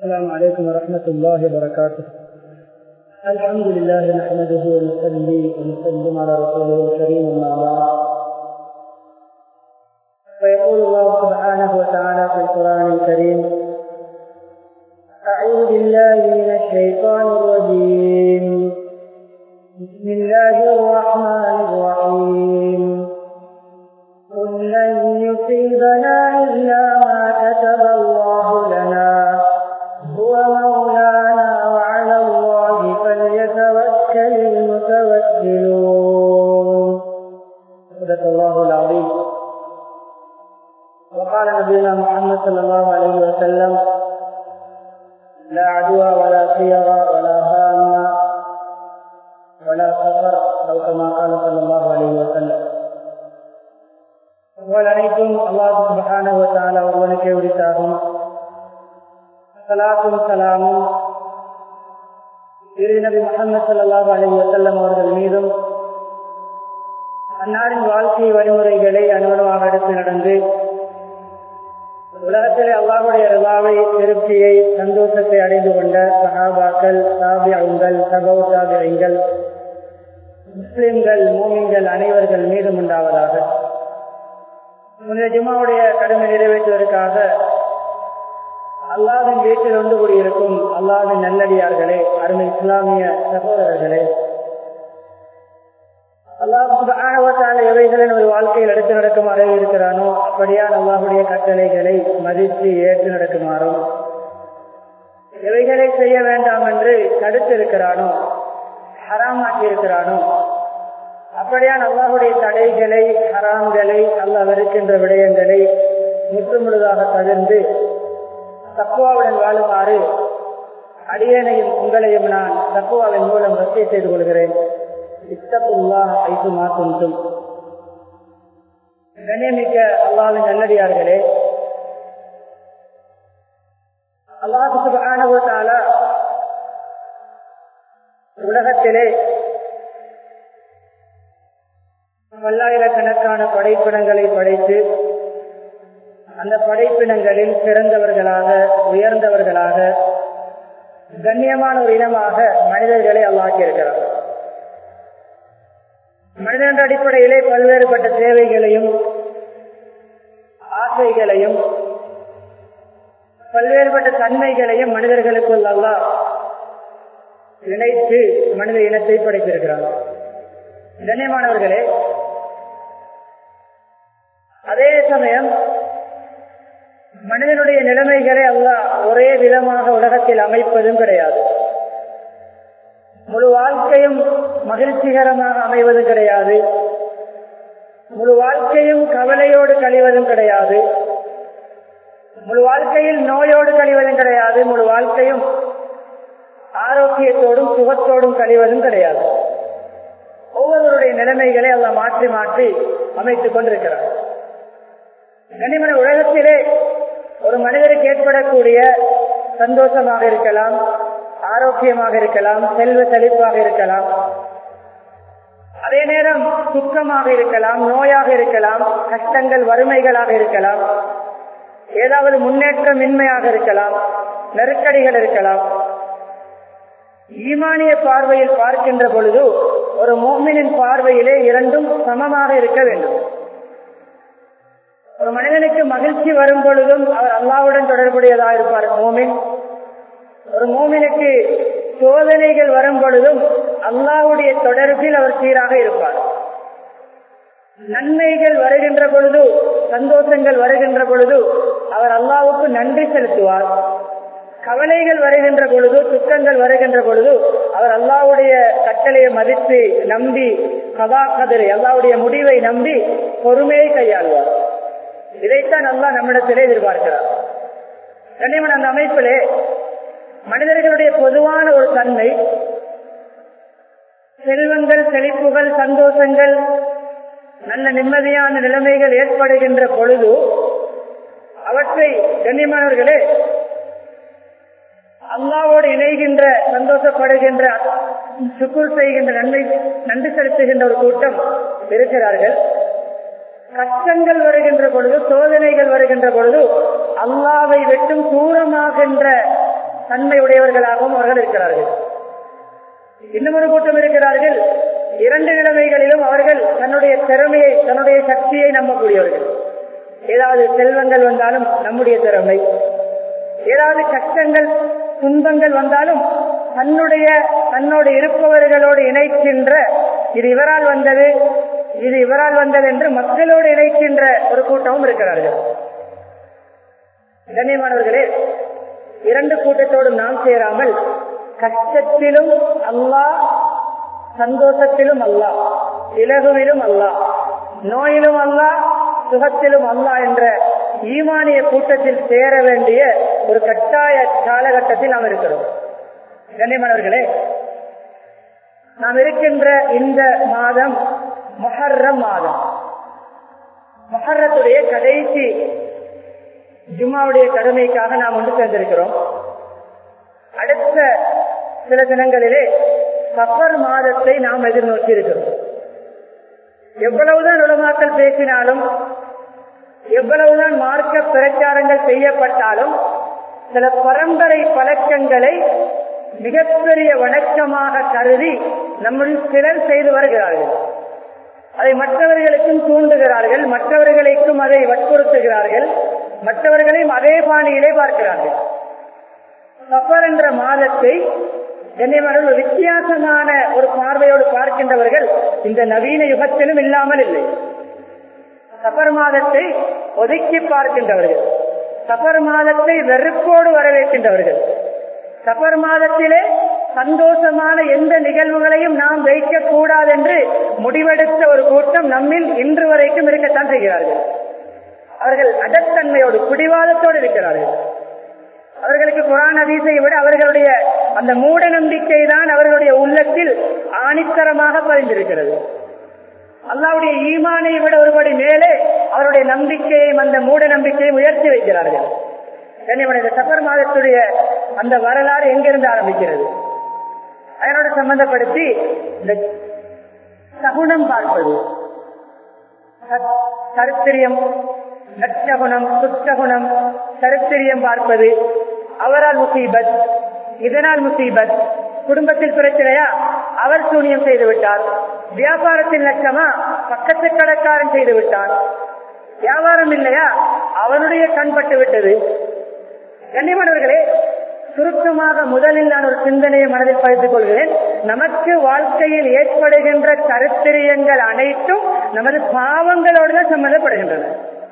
السلام عليكم ورحمة الله وبركاته الحمد لله نحمده ونصلي ونسلم على رسوله الكريم أما بعد ويقول الله سبحانه وتعالى في القرآن الكريم أعوذ بالله من الشيطان الرجيم بسم الله الرحمن الرحيم قل لن يصيبنا إلا ما كتب الله لنا هو مولانا وعلى الله فليتوكل المتوكلون صدق الله العظيم وقال نبينا محمد صلى الله عليه وسلم لا عدوى ولا خير ولا هام ولا سفر أو كما قال صلى الله عليه وسلم அனைத்தும் அல்லாஹு சுபஹான ஒருவனுக்கே உரித்தாகும் சலாத்தும் சலாமும் இரு நபி முகமது சல்லாஹு அலி வசல்லம் அவர்கள் மீதும் அன்னாரின் வாழ்க்கை வழிமுறைகளை அனுகூலமாக எடுத்து நடந்து உலகத்திலே அல்லாஹுடைய ரிவாவை திருப்தியை சந்தோஷத்தை அடைந்து கொண்ட சஹாபாக்கள் சாபியங்கள் சகோ சாபியங்கள் முஸ்லிம்கள் மூமிங்கள் அனைவர்கள் மீதும் உண்டாவதாக முன்னைய ஜுமாவுடைய கடமை நிறைவேற்றுவதற்காக அல்லாவின் வீட்டில் ஒன்று கூடியிருக்கும் அல்லாவின் நல்லடியார்களே அருமை இஸ்லாமிய சகோதரர்களே அல்லாஹால எவைகளை நமது வாழ்க்கையில் எடுத்து நடக்குமாறு இருக்கிறானோ அப்படியால் அல்லாஹுடைய கட்டளைகளை மதித்து ஏற்று நடக்குமாறும் எவைகளை செய்ய வேண்டாம் என்று தடுத்து இருக்கிறானோ ஹராமாக்கி இருக்கிறானோ அப்படியான் அல்லாஹுடைய தடைகளை ஹராம்களை அல்லாஹ் இருக்கின்ற விடயங்களை முற்றுமுழுதாக தவிர்ந்து தக்குவாவுடன் வாழுமாறு அடியனையும் உங்களையும் நான் தக்குவாவின் மூலம் வசதி செய்து கொள்கிறேன் இத்தப்புல்லா ஐந்து மாற்றும் கண்ணியமிக்க அல்லாவின் நல்லடியார்களே அல்லாஹுக்கு ஆனவத்தால உலகத்திலே பல்லாயிரக்கணக்கான படைப்பினங்களை படைத்து அந்த படைப்பினங்களில் சிறந்தவர்களாக உயர்ந்தவர்களாக கண்ணியமான ஒரு இனமாக மனிதர்களை அல்லாக்கி இருக்கிறார் மனிதன் அடிப்படையிலே பல்வேறுபட்ட தேவைகளையும் ஆசைகளையும் பல்வேறுபட்ட தன்மைகளையும் மனிதர்களுக்குள் அல்லா இணைத்து மனித இனத்தை படைத்திருக்கிறார் கண்ணியமானவர்களே அதே சமயம் மனிதனுடைய நிலைமைகளை அல்ல ஒரே விதமாக உலகத்தில் அமைப்பதும் கிடையாது முழு வாழ்க்கையும் மகிழ்ச்சிகரமாக அமைவதும் கிடையாது முழு வாழ்க்கையும் கவலையோடு கழிவதும் கிடையாது முழு வாழ்க்கையில் நோயோடு கழிவதும் கிடையாது முழு வாழ்க்கையும் ஆரோக்கியத்தோடும் சுகத்தோடும் கழிவதும் கிடையாது ஒவ்வொருவருடைய நிலைமைகளை எல்லாம் மாற்றி மாற்றி அமைத்துக் கொண்டிருக்கிறார் கனிமன உலகத்திலே ஒரு மனிதருக்கு ஏற்படக்கூடிய சந்தோஷமாக இருக்கலாம் ஆரோக்கியமாக இருக்கலாம் செல்வ செழிப்பாக இருக்கலாம் அதே நேரம் துக்கமாக இருக்கலாம் நோயாக இருக்கலாம் கஷ்டங்கள் வறுமைகளாக இருக்கலாம் ஏதாவது முன்னேற்றம் இன்மையாக இருக்கலாம் நெருக்கடிகள் இருக்கலாம் ஈமானிய பார்வையில் பார்க்கின்ற பொழுது ஒரு மோமினின் பார்வையிலே இரண்டும் சமமாக இருக்க வேண்டும் ஒரு மனிதனுக்கு மகிழ்ச்சி வரும் பொழுதும் அவர் அல்லாவுடன் தொடர்புடையதாக இருப்பார் மோமின் ஒரு மோமினுக்கு சோதனைகள் வரும் பொழுதும் அல்லாவுடைய தொடர்பில் அவர் சீராக இருப்பார் நன்மைகள் வருகின்ற பொழுது சந்தோஷங்கள் வருகின்ற பொழுது அவர் அல்லாவுக்கு நன்றி செலுத்துவார் கவலைகள் வருகின்ற பொழுது துக்கங்கள் வருகின்ற பொழுது அவர் அல்லாவுடைய கட்டளையை மதித்து நம்பி கதா கதிரை அல்லாவுடைய முடிவை நம்பி பொறுமையை கையாளுவார் இதைத்தான் அல்லா நம்மிடத்திலே எதிர்பார்க்கிறார் கண்ணியமன் அந்த அமைப்பிலே மனிதர்களுடைய பொதுவான ஒரு தன்மை செல்வங்கள் செழிப்புகள் சந்தோஷங்கள் நல்ல நிம்மதியான நிலைமைகள் ஏற்படுகின்ற பொழுது அவற்றை கண்ணியமானவர்களே அல்லாவோடு இணைகின்ற சந்தோஷப்படுகின்ற சுக்குர் செய்கின்ற நன்மை நன்றி செலுத்துகின்ற ஒரு கூட்டம் இருக்கிறார்கள் கஷ்டங்கள் வருகின்ற பொழுது சோதனைகள் வருகின்ற பொழுது அல்லாவை விட்டும் தூரமாகின்ற தன்மை உடையவர்களாகவும் அவர்கள் இருக்கிறார்கள் இன்னும் ஒரு கூட்டம் இருக்கிறார்கள் இரண்டு நிலைமைகளிலும் அவர்கள் தன்னுடைய திறமையை தன்னுடைய சக்தியை நம்பக்கூடியவர்கள் ஏதாவது செல்வங்கள் வந்தாலும் நம்முடைய திறமை ஏதாவது கஷ்டங்கள் துன்பங்கள் வந்தாலும் தன்னுடைய தன்னோடு இருப்பவர்களோடு இணைக்கின்ற இது இவரால் வந்தது இது இவரால் வந்தது என்று மக்களோடு இணைக்கின்ற ஒரு கூட்டமும் இருக்கிறார்கள் கண்ணியமானவர்களே இரண்டு கூட்டத்தோடும் நாம் சேராமல் கஷ்டத்திலும் அல்லாஹ் சந்தோஷத்திலும் அல்லாஹ் இலகுவிலும் அல்லாஹ் நோயிலும் அல்லாஹ் சுகத்திலும் அல்லாஹ் என்ற ஈமானிய கூட்டத்தில் சேர வேண்டிய ஒரு கட்டாய காலகட்டத்தில் நாம் இருக்கிறோம் கண்ணியமானவர்களே நாம் இருக்கின்ற இந்த மாதம் மொஹர்ரம் மாதம் மொஹர்ரத்துடைய கடைசி ஜும்மாவுடைய கடமைக்காக நாம் ஒன்று சேர்ந்திருக்கிறோம் அடுத்த சில தினங்களிலே சஃபர் மாதத்தை நாம் எதிர்நோக்கி இருக்கிறோம் எவ்வளவுதான் உலமாக்கள் பேசினாலும் எவ்வளவுதான் மார்க்க பிரச்சாரங்கள் செய்யப்பட்டாலும் சில பரம்பரை பழக்கங்களை மிகப்பெரிய வணக்கமாக கருதி நம்முடைய சிலர் செய்து வருகிறார்கள் அதை மற்றவர்களுக்கும் தூண்டுகிறார்கள் மற்றவர்களுக்கும் அதை வற்புறுத்துகிறார்கள் மற்றவர்களையும் அதே பாணியிலே பார்க்கிறார்கள் சஃபர் என்ற மாதத்தை கண்ணியமான ஒரு வித்தியாசமான ஒரு பார்வையோடு பார்க்கின்றவர்கள் இந்த நவீன யுகத்திலும் இல்லாமல் இல்லை சஃபர் மாதத்தை ஒதுக்கி பார்க்கின்றவர்கள் சஃபர் மாதத்தை வெறுப்போடு வரவேற்கின்றவர்கள் சஃபர் மாதத்திலே சந்தோஷமான எந்த நிகழ்வுகளையும் நாம் வைக்க கூடாது என்று முடிவெடுத்த ஒரு கூட்டம் நம்மில் இன்று வரைக்கும் இருக்கத்தான் செய்கிறார்கள் அவர்கள் அடத்தன்மையோடு பிடிவாதத்தோடு இருக்கிறார்கள் அவர்களுக்கு குரான் அதீசை விட அவர்களுடைய அந்த மூட நம்பிக்கை தான் அவர்களுடைய உள்ளத்தில் ஆணித்தரமாக பதிந்திருக்கிறது அல்லாவுடைய ஈமானை விட ஒருபடி மேலே அவருடைய நம்பிக்கையையும் அந்த மூட நம்பிக்கையை உயர்த்தி வைக்கிறார்கள் கண்ணியமனித சஃபர் மாதத்துடைய அந்த வரலாறு எங்கிருந்து ஆரம்பிக்கிறது அதனோடு சம்பந்தப்படுத்தி இந்த சகுனம் பார்ப்பது கருத்திரியம் நச்சகுணம் சுத்தகுணம் கருத்திரியம் பார்ப்பது அவரால் முசீபத் இதனால் முசீபத் குடும்பத்தில் பிரச்சனையா அவர் சூனியம் செய்து விட்டார் வியாபாரத்தில் லட்சமா பக்கத்து கடைக்காரன் செய்து விட்டான் வியாபாரம் இல்லையா அவனுடைய கண் பட்டு விட்டது கண்ணியமானவர்களே சுருக்கமாக முதலில் நான் ஒரு சிந்தனையை மனதில் பதித்துக் கொள்கிறேன் நமக்கு வாழ்க்கையில் ஏற்படுகின்ற கருத்திரியங்கள் அனைத்தும் நமது பாவங்களோடு தான் சம்பந்தப்படுகின்றன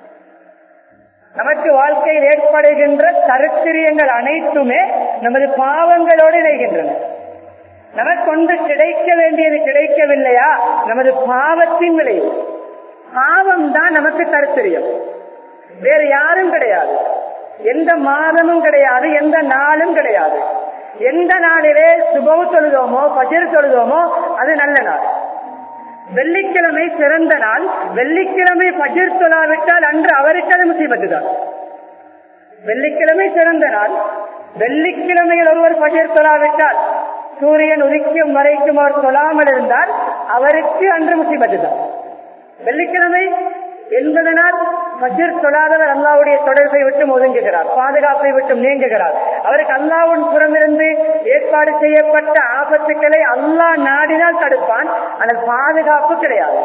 நமக்கு வாழ்க்கையில் ஏற்படுகின்ற கருத்திரியங்கள் அனைத்துமே நமது பாவங்களோடு இணைகின்றன நமக்கு ஒன்று கிடைக்க வேண்டியது கிடைக்கவில்லையா நமது பாவத்தின் விளைவு பாவம் தான் நமக்கு கருத்திரியம் வேறு யாரும் கிடையாது எந்த மாதமும் கிடையாது எந்த நாளும் கிடையாது எந்த நாளிலே சுபவு தொழுதோமோ பஜர் தொழுதோமோ அது நல்ல நாள் வெள்ளிக்கிழமை சிறந்த நாள் வெள்ளிக்கிழமை பஜர் தொழாவிட்டால் அன்று அவருக்கு அது முசீபத்து தான் வெள்ளிக்கிழமை சிறந்த நாள் வெள்ளிக்கிழமையில் ஒருவர் பஜர் தொழாவிட்டால் சூரியன் உதிக்கும் வரைக்கும் அவர் தொழாமல் இருந்தால் அவருக்கு அன்று முசீபத்து தான் வெள்ளிக்கிழமை என்பதனால் மஜர் தொழாதவர் அல்லாவுடைய தொடர்பை விட்டு ஒதுங்குகிறார் பாதுகாப்பை விட்டு நீங்குகிறார் அவருக்கு அல்லாவின் புறமிருந்து ஏற்பாடு செய்யப்பட்ட ஆபத்துக்களை அல்லாஹ் நாடினால் தடுப்பான் ஆனால் பாதுகாப்பு கிடையாது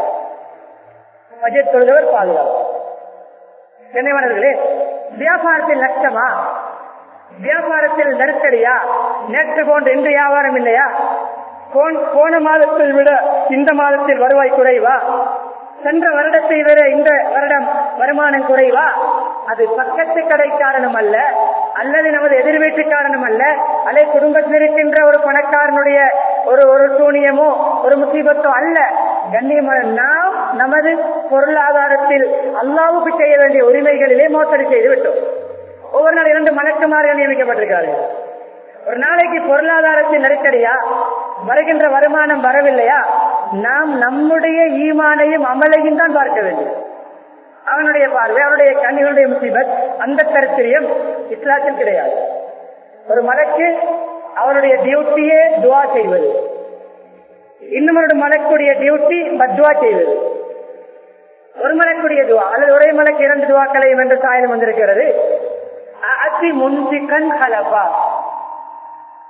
மஜர் தொழுதவர் பாதுகாப்பு கண்ணியமானவர்களே வியாபாரத்தில் நஷ்டமா வியாபாரத்தில் நெருக்கடியா நேற்று போன்ற இன்று வியாபாரம் இல்லையா போன மாதத்தை விட இந்த மாதத்தில் வருவாய் குறைவா சென்ற வருடத்தை விட இந்த வருடம் வருமானம் குறைவா அது பக்கத்து கடை காரணம் அல்ல அல்லது நமது எதிர் வீட்டு காரணம் அல்ல அல்லது குடும்பத்தில் இருக்கின்ற ஒரு பணக்காரனுடைய ஒரு ஒரு சூனியமோ ஒரு முசீபத்தோ அல்ல கண்ணியமான நாம் நமது பொருளாதாரத்தில் அல்லாவுக்கு செய்ய வேண்டிய உரிமைகளிலே மோசடி செய்து விட்டோம் ஒவ்வொரு நாள் இரண்டு மலக்குமார்கள் நியமிக்கப்பட்டிருக்கார்கள் ஒரு நாளைக்கு பொருளாதாரத்தில் நெருக்கடியா வருகின்ற வருமானம் வரவில்லையா நாம் நம்முடைய ஈமானையும் அமலையும் தான் பார்க்க வேண்டும் அவனுடைய பார்வை அவனுடைய கண்ணிகளுடைய முசீபத் அந்த கருத்திரியம் இஸ்லாத்தில் கிடையாது ஒரு மலக்கு அவனுடைய டியூட்டியே துவா செய்வது இன்னும் ஒரு மலக்குடைய டியூட்டி பத்வா செய்வது ஒரு மலக்குடைய துவா அல்லது ஒரே மலக்கு இரண்டு துவாக்களையும் என்று சாயலம் வந்திருக்கிறது அதி முன்சிக்கன் ஹலபா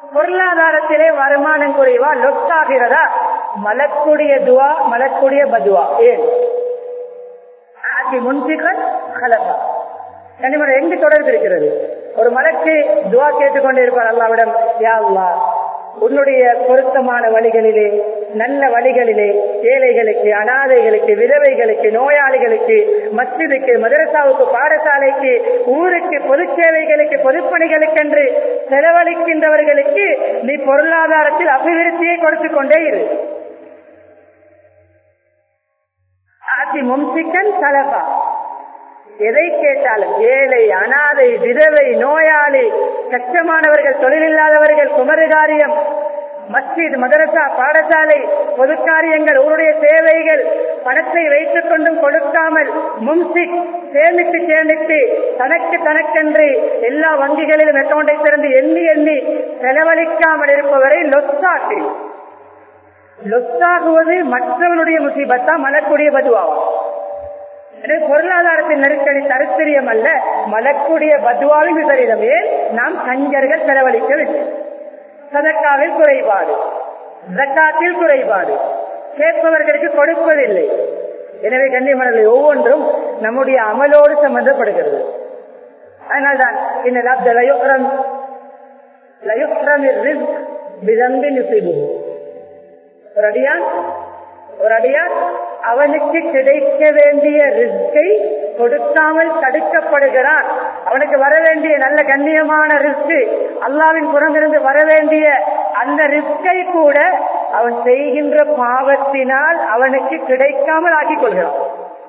பொருளாதாரத்திலே வருமானம் குறைவா லொட்டாகிறதா மலக்குடைய துவா மலக்குடைய பதுவா ஏன் ஆட்சி முன்சிகள் கலப்பா கனிமனை எங்கு தொடர்பு இருக்கிறது ஒரு மலக்கு துவா கேட்டுக்கொண்டே இருப்பார் அல்லாவிடம் யா அல்லாஹ் உன்னுடைய பொருத்தமான வழிகளிலே நல்ல வழிகளிலே ஏழைகளுக்கு அனாதைகளுக்கு விதவைகளுக்கு நோயாளிகளுக்கு மஸ்ஜிதுக்கு மதரசாவுக்கு பாடசாலைக்கு ஊருக்கு பொது சேவைகளுக்கு பொதுப்பணிகளுக்கென்று செலவழிக்கின்றவர்களுக்கு நீ பொருளாதாரத்தில் அபிவிருத்தியை கொடுத்து கொண்டே இரு ஆட்சி மும்சிக்கன் சலபா எதை கேட்டாலும் ஏழை அனாதை விதவை நோயாளி கஷ்டமானவர்கள் தொழிலில்லாதவர்கள் குமரகாரியம் மஸ்ஜித் மதரசா பாடசாலை பொது காரியங்கள் உங்களுடைய சேவைகள் பணத்தை வைத்துக் கொண்டும் கொடுக்காமல் மும்சிக் சேமித்து சேமித்து தனக்கு தனக்கென்று எல்லா வங்கிகளிலும் அக்கௌண்டை திறந்து எண்ணி எண்ணி செலவழிக்காமல் இருப்பவரை லொத்தாட்டு லொத்தாகுவது மற்றவனுடைய முசீபத்தா மலக்கூடிய பதுவாவா எனவே பொருளாதாரத்தின் நெருக்கடி தருத்திரியம் அல்ல மலக்கூடிய பதுவாவின் விபரீதம் ஏன் நாம் கஞ்சர்கள் செலவழிக்கவில்லை சதக்காவில் குறைபாடு ஜக்காத்தில் குறைபாடு கேட்பவர்களுக்கு கொடுப்பதில்லை எனவே கண்ணியமனர்கள் ஒவ்வொன்றும் நம்முடைய அமலோடு சம்பந்தப்படுகிறது அதனால்தான் இந்த லயுக்ரம் லயுக்ரம் விதம்பின் ஒரு அடியான் ஒரு அடியார் அவனுக்கு கிடைக்க வேண்டிய ரிஸ்கை கொடுக்காமல் தடுக்கப்படுகிறான் அவனுக்கு வர வேண்டிய நல்ல கண்ணியமான ரிஸ்க் அல்லாவின் புறமிருந்து வர வேண்டிய அந்த ரிஸ்கை கூட அவன் செய்கின்ற பாவத்தினால் அவனுக்கு கிடைக்காமல் ஆக்கிக் கொள்கிறான்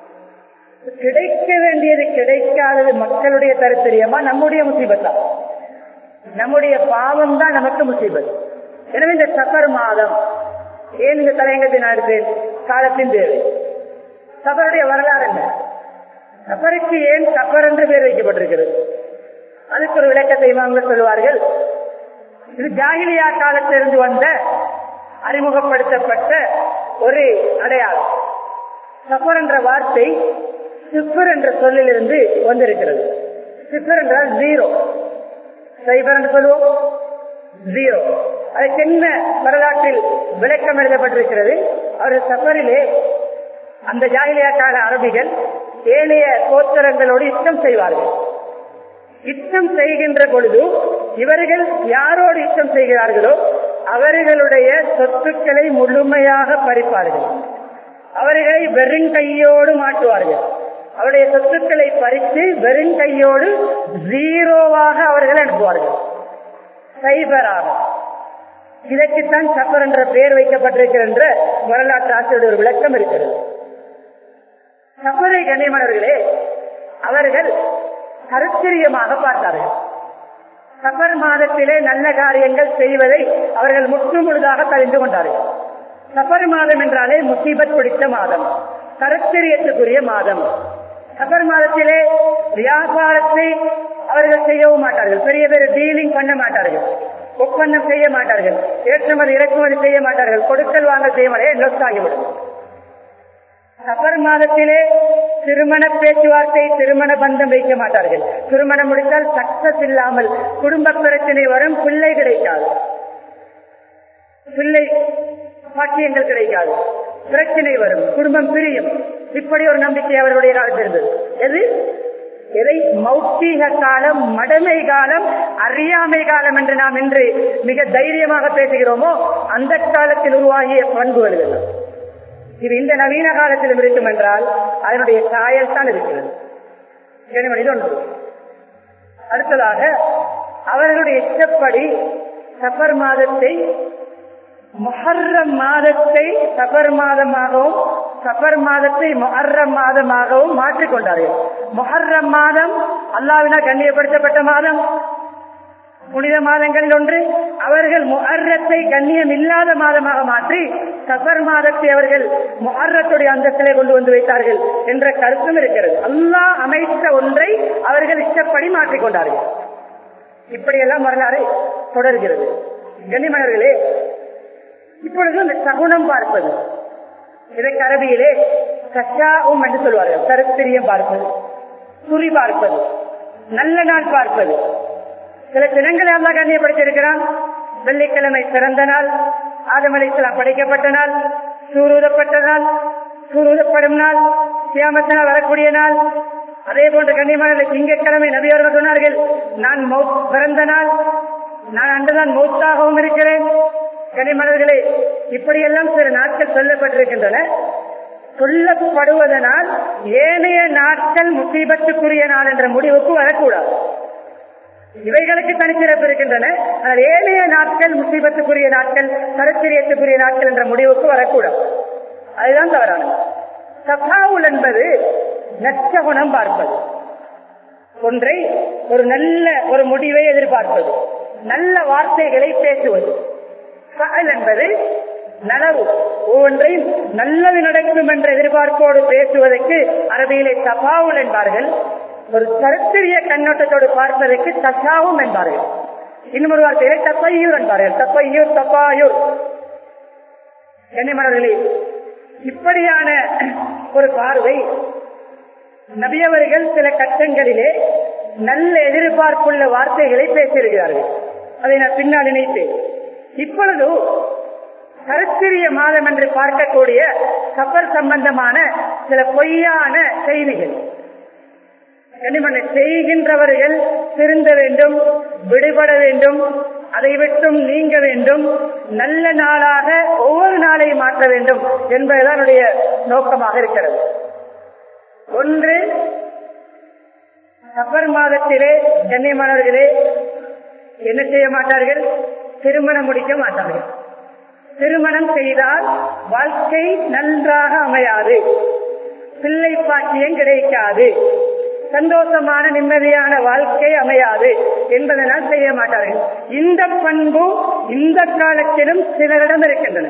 கிடைக்க வேண்டியது கிடைக்காதது மக்களுடைய தருத்திரியமா நம்முடைய முசீபத்தா நம்முடைய பாவம் தான் நமக்கு முசீபத் எனவே இந்த சஃபர் மாதம் ஏன் இந்த தலையங்கத்தை நான் எடுத்தேன் காலத்தின் தேவை சபருடைய வரலாறு என்ன சபருக்கு ஏன் சபர் என்று பேர் வைக்கப்பட்டிருக்கிறது அதுக்கு ஒரு விளக்கத்தை இமாம்கள் சொல்வார்கள் இது ஜாகிலியா காலத்திலிருந்து வந்த அறிமுகப்படுத்தப்பட்ட ஒரு அடையாளம் சஃபர் என்ற வார்த்தை சிப்பர் என்ற சொல்லிலிருந்து வந்திருக்கிறது சிப்பர் என்றால் ஜீரோ சைபர் என்று சொல்லுவோம் ஜீரோ அதுக்கு என்ன வரலாற்றில் விளக்கம் எழுதப்பட்டிருக்கிறது அவர் சஃபரிலே அந்த ஜாகிலியா கால அரபிகள் ஏனைய கோத்தரங்களோடு யுத்தம் செய்வார்கள் யுத்தம் செய்கின்ற பொழுது இவர்கள் யாரோடு யுத்தம் செய்கிறார்களோ அவர்களுடைய சொத்துக்களை முழுமையாக பறிப்பார்கள் அவர்களை வெறுங்கையோடு மாட்டுவார்கள் அவருடைய சொத்துக்களை பறித்து வெறுங்கையோடு ஜீரோவாக அவர்கள் அனுப்புவார்கள் சைபராக இதற்குத்தான் சப்பர் என்ற பெயர் வைக்கப்பட்டிருக்கிற என்ற வரலாற்று ஆசிரியர் ஒரு விளக்கம் இருக்கிறது சப்பரை கண்ணியமானவர்களே அவர்கள் கருத்திரியமாக பார்த்தார்கள் சப்பர் மாதத்திலே நல்ல காரியங்கள் செய்வதை அவர்கள் முற்று முழுதாக தெரிந்து கொண்டார்கள் சப்பர் மாதம் என்றாலே முசீபத் பிடித்த மாதம் கருத்திரியத்துக்குரிய மாதம் சப்பர் மாதத்திலே வியாபாரத்தை அவர்கள் செய்யவும் மாட்டார்கள் பெரிய பெரிய டீலிங் பண்ண மாட்டார்கள் ஒப்பந்தம் செய்ய மாட்டார்கள் ஏற்றுமதி இறக்குமதி செய்ய மாட்டார்கள் கொடுக்கல் வாங்க செய்ய மாட்டார்கள் லொஸ் ஆகிவிடும் சபர் மாதத்திலே திருமண பேச்சுவார்த்தை திருமண பந்தம் வைக்க மாட்டார்கள் திருமணம் முடித்தால் சக்சஸ் இல்லாமல் குடும்ப பிரச்சனை வரும் பிள்ளை கிடைக்காது பிள்ளை பாக்கியங்கள் கிடைக்காது பிரச்சனை வரும் குடும்பம் பிரியும் இப்படி ஒரு நம்பிக்கை அவர்களுடைய காலத்தில் இருந்தது எது எதை மௌத்தீக காலம் மடமை காலம் அறியாமை காலம் என்று நாம் இன்று மிக தைரியமாக பேசுகிறோமோ அந்த காலத்தில் உருவாகிய பண்புகள் இதெல்லாம் இது இந்த நவீன காலத்திலும் இருக்கும் என்றால் அதனுடைய சாயல் தான் இருக்கிறது இது ஒன்று அடுத்ததாக அவர்களுடைய இஷ்டப்படி சஃபர் மாதத்தை மொஹர்ரம் மாதத்தை சஃபர் மாதமாகவும் சஃபர் மாதத்தை மொஹர்ரம் மாதமாகவும் மாற்றிக்கொண்டார்கள் மொஹர்ரம் மாதம் அல்லாவினால் கண்ணியப்படுத்தப்பட்ட மாதம் புனித மாதங்களில் ஒன்று அவர்கள் முஹர்ரத்தை கண்ணியம் இல்லாத மாதமாக மாற்றி சஃபர் மாதத்தை அவர்கள் முஹர்ரத்துடைய அந்தஸ்திலே கொண்டு வந்து வைத்தார்கள் என்ற கருத்தும் இருக்கிறது அல்லாஹ் அமைத்த ஒன்றை அவர்கள் இஷ்டப்படி மாற்றிக்கொண்டார்கள் இப்படியெல்லாம் வரலாறு தொடர்கிறது கண்ணிமணர்களே இப்பொழுது இந்த சகுனம் பார்ப்பது இதற்கு அரபியிலே கஷாவும் என்று சொல்வார்கள் கருத்திரியம் பார்ப்பது குறி பார்ப்பது நல்ல நாள் பார்ப்பது சில தினங்களை அல்லா கண்ணியப்படுத்தி இருக்கிறான் வெள்ளிக்கிழமை பிறந்த நாள் ஆதமலைசலாம் படைக்கப்பட்ட நாள் சூரூதப்பட்ட நாள் சூரூதப்படும் நாள் சியாமத்தனா வரக்கூடிய நாள் அதே போன்ற கண்ணியமான திங்கட்கிழமை நபியவர்கள் சொன்னார்கள் நான் பிறந்த நாள் நான் அன்றுதான் மௌத்தாகவும் இருக்கிறேன் கனிமலர்களே இப்படியெல்லாம் சில நாட்கள் சொல்லப்பட்டிருக்கின்றன சொல்லப்படுவதனால் ஏனைய நாட்கள் முசீபத்துக்குரிய நாள் என்ற முடிவுக்கு வரக்கூடாது இவைகளுக்கு தனிச்சிறப்பு இருக்கின்றன ஆனால் ஏனைய நாட்கள் முசீபத்துக்குரிய நாட்கள் கருத்திரியத்துக்குரிய நாட்கள் என்ற முடிவுக்கு வரக்கூடாது அதுதான் தவறானது சஃபாவுல் என்பது நச்ச குணம் பார்ப்பது ஒன்றை ஒரு நல்ல ஒரு முடிவை எதிர்பார்ப்பது நல்ல வார்த்தைகளை பேசுவது என்பது நனவு ஒவ்வொன்றையும் நல்லது நடக்கும் என்ற எதிர்பார்ப்போடு பேசுவதற்கு அரபியிலே தபாவுல் என்பார்கள் ஒரு கருத்திரிய கண்ணோட்டத்தோடு பார்ப்பதற்கு தசாவும் என்பார்கள் இன்னும் ஒரு வார்த்தையை தப்பையூர் என்பார்கள் தப்பையூர் தப்பாயூர் கண்ணியமானவர்களே இப்படியான ஒரு பார்வை நபியவர்கள் சில கட்டங்களிலே நல்ல எதிர்பார்ப்புள்ள வார்த்தைகளை பேசியிருக்கிறார்கள் அதை நான் பின்னால் நினைத்தேன் இப்பொழுது கருத்திரிய மாதம் என்று பார்க்கக்கூடிய சபர் சம்பந்தமான சில பொய்யான செய்திகள் கனிமனை செய்கின்றவர்கள் திருந்த வேண்டும் விடுபட வேண்டும் அதை விட்டும் நீங்க வேண்டும் நல்ல நாளாக ஒவ்வொரு நாளையும் மாற்ற வேண்டும் என்பதுதான் நோக்கமாக இருக்கிறது ஒன்று சபர் மாதத்திலே கண்ணியமானவர்களே என்ன செய்ய மாட்டார்கள் திருமணம் முடிக்க மாட்டார்கள் திருமணம் செய்தால் வாழ்க்கை நன்றாக அமையாது பிள்ளை பாக்கியம் கிடைக்காது சந்தோஷமான நிம்மதியான வாழ்க்கை அமையாது என்பதனால் செய்ய மாட்டார்கள் இந்த பண்பு இந்த காலத்திலும் சிலரிடம் இருக்கின்றன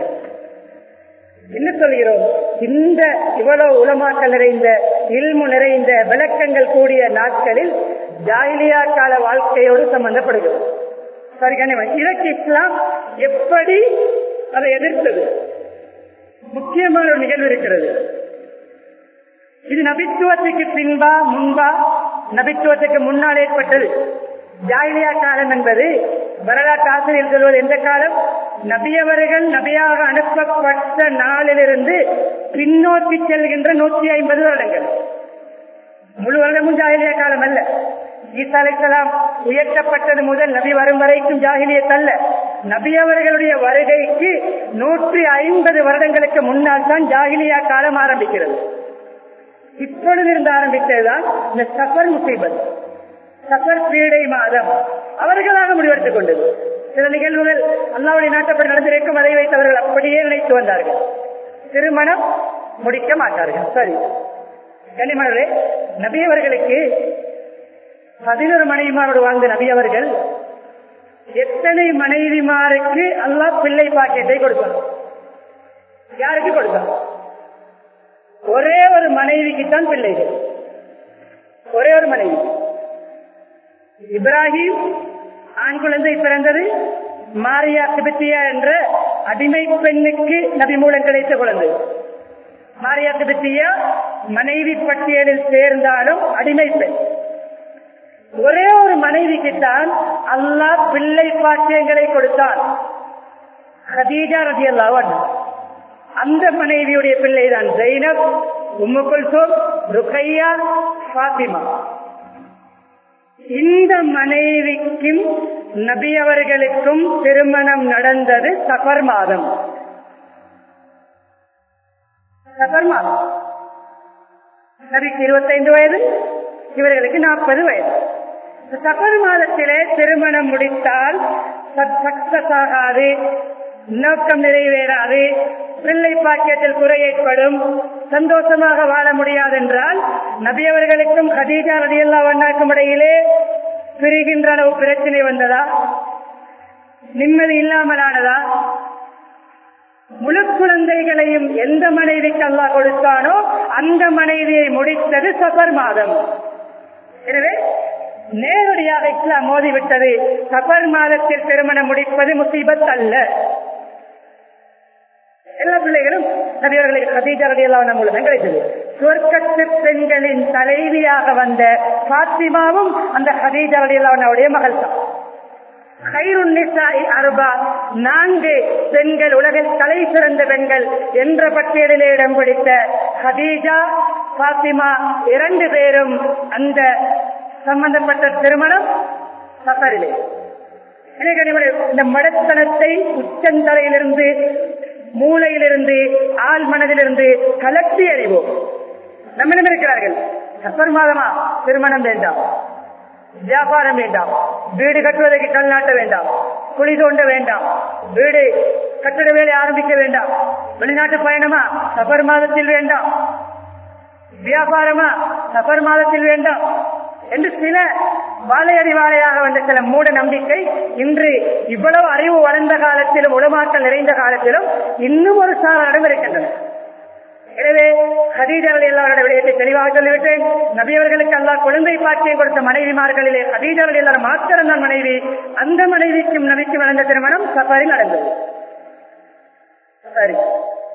என்ன சொல்கிறோம் இந்த இவ்வளவு உலமாக்கள் நிறைந்த இல்மு நிறைந்த விளக்கங்கள் கூடிய நாட்களில் ஜாயிலியா கால வாழ்க்கையோடு சம்பந்தப்படுகிறது சரி இதற்கு இஸ்லாம் எப்படி அதை எதிர்த்தது முக்கியமான ஒரு நிகழ்வு இருக்கிறது இது நபித்துவத்துக்கு பின்பா முன்பா நபித்துவத்துக்கு முன்னால் ஏற்பட்டது ஜாயிலியா காலம் என்பது வரலாற்று ஆசிரியர் சொல்வது எந்த காலம் நபியவர்கள் நபியாக அனுப்பப்பட்ட நாளிலிருந்து பின்னோக்கி செல்கின்ற நூற்றி ஐம்பது வருடங்கள் முழு வருடமும் ஜாகிலிய காலம் அல்ல ஈசா அலைசலாம் உயர்த்தப்பட்டது முதல் நபி வரும் வரைக்கும் ஜாகிலியத் அல்ல நபி அவர்களுடைய வருகைக்கு நூற்றி ஐம்பது வருடங்களுக்கு முன்னால் தான் ஜாகிலியா காலம் ஆரம்பிக்கிறது இப்பொழுது இருந்து ஆரம்பித்ததுதான் இந்த சஃபர் முசீபத் சஃபர் பீடை மாதம் அவர்களாக முடிவெடுத்துக் கொண்டது சில நிகழ்வுகள் அல்லாவுடைய நாட்டப்படி நடந்திருக்கும் அதை வைத்து அவர்கள் அப்படியே நினைத்து வந்தார்கள் திருமணம் முடிக்க மாட்டார்கள் சரி கனிமர்களே நபியவர்களுக்கு பதினொரு மனைவிமாரோடு வாழ்ந்த நபியவர்கள் எத்தனை மனைவிமாருக்கு அல்லாஹ் பிள்ளை பாக்கியத்தை கொடுத்தார் யாருக்கு கொடுத்தார் ஒரே ஒரு மனைவிக்கு தான் பிள்ளைகள் ஒரே ஒரு மனைவி இப்ராஹிம் ஆண் குழந்தை பிறந்தது மாரியா திபெத்தியா என்ற அடிமை பெண்ணுக்கு நபி மூலம் கிடைத்த குழந்தை மாரியா திபெத்தியா மனைவி பட்டியலில் சேர்ந்தாலும் அடிமை பெண் ஒரே ஒரு மனைவிக்கு தான் அல்லாஹ் பிள்ளை பாக்கியங்களை கொடுத்தான் ஹதீஜா ரதி அல்லாவன் அந்த மனைவியுடைய பிள்ளை தான் ஜெயினப் உம்மு குல்சோம் ருக்கையா பாத்திமா இந்த மனைவிக்கும் நபி அவர்களுக்கும் திருமணம் நடந்தது சஃபர் மாதம் சஃபர் மாதம் நபிக்கு இருபத்தைந்து வயது இவர்களுக்கு நாற்பது வயது சஃபர் மாதத்திலே திருமணம் முடித்தால் சக்சஸ் ஆகாது நோக்கம் நிறைவேறாது பிள்ளை பாக்கியத்தில் குறை ஏற்படும் சந்தோஷமாக வாழ முடியாது என்றால் நபியவர்களுக்கும் ஹதீஜா ரதியல்லா வண்ணாக்கும் இடையிலே பிரிகின்ற அளவு பிரச்சனை வந்ததா நிம்மதி இல்லாமலானதா முழு குழந்தைகளையும் எந்த மனைவிக்கு அல்லாஹ் கொடுத்தானோ அந்த மனைவியை முடித்தது சஃபர் மாதம் எனவே நேரடியாக இஸ்லாம் மோதிவிட்டது சஃபர் மாதத்தில் திருமணம் முடிப்பது முசீபத் அல்ல எல்லா பிள்ளைகளும் நபியவர்களுக்கு கதீஜா ரதியெல்லாம் மூலம் கிடைத்தது சொர்க்கத்து பெண்களின் தலைவியாக வந்த பாத்திமாவும் அந்த ஹதீஜா ரதியல்லாவுடைய மகள் தான் அருபா நான்கு பெண்கள் உலகில் தலை சிறந்த பெண்கள் என்ற பட்டியலிலே இடம் பிடித்த ஹதீஜா பாத்திமா இரண்டு பேரும் அந்த சம்பந்தப்பட்ட திருமணம் சஃபரிலே இந்த மடத்தனத்தை உச்சந்தலையிலிருந்து மூளையிலிருந்து ஆள் மனதிலிருந்து கலட்டி அறிவோம் நம்மிடம் இருக்கிறார்கள் சஃபர் மாதமா திருமணம் வேண்டாம் வியாபாரம் வேண்டாம் வீடு கட்டுவதற்கு கல் நாட்ட வேண்டாம் குழி தோண்ட வேண்டாம் வீடு கட்டட வேலை ஆரம்பிக்க வேண்டாம் வெளிநாட்டு பயணமா சபர் மாதத்தில் வேண்டாம் வியாபாரமா சபர் மாதத்தில் வேண்டாம் என்று சில வாழையடி வாழையாக வந்த சில மூட நம்பிக்கை இன்று இவ்வளவு அறிவு வளர்ந்த காலத்திலும் உடமாக்கல் நிறைந்த காலத்திலும் இன்னும் ஒரு சாரணம் இருக்கின்றன எனவே ஹதீஜர்கள் எல்லாரோட விடயத்தை தெளிவாக சொல்லிவிட்டேன் நபியவர்களுக்கு எல்லாம் குழந்தை பாக்கியம் கொடுத்த மனைவிமார்களிலே ஹதீஜர்கள் எல்லாரும் மாத்திரம் தான் மனைவி அந்த மனைவிக்கும் நபிக்கும் நடந்த திருமணம் சஃபரில் நடந்தது சரி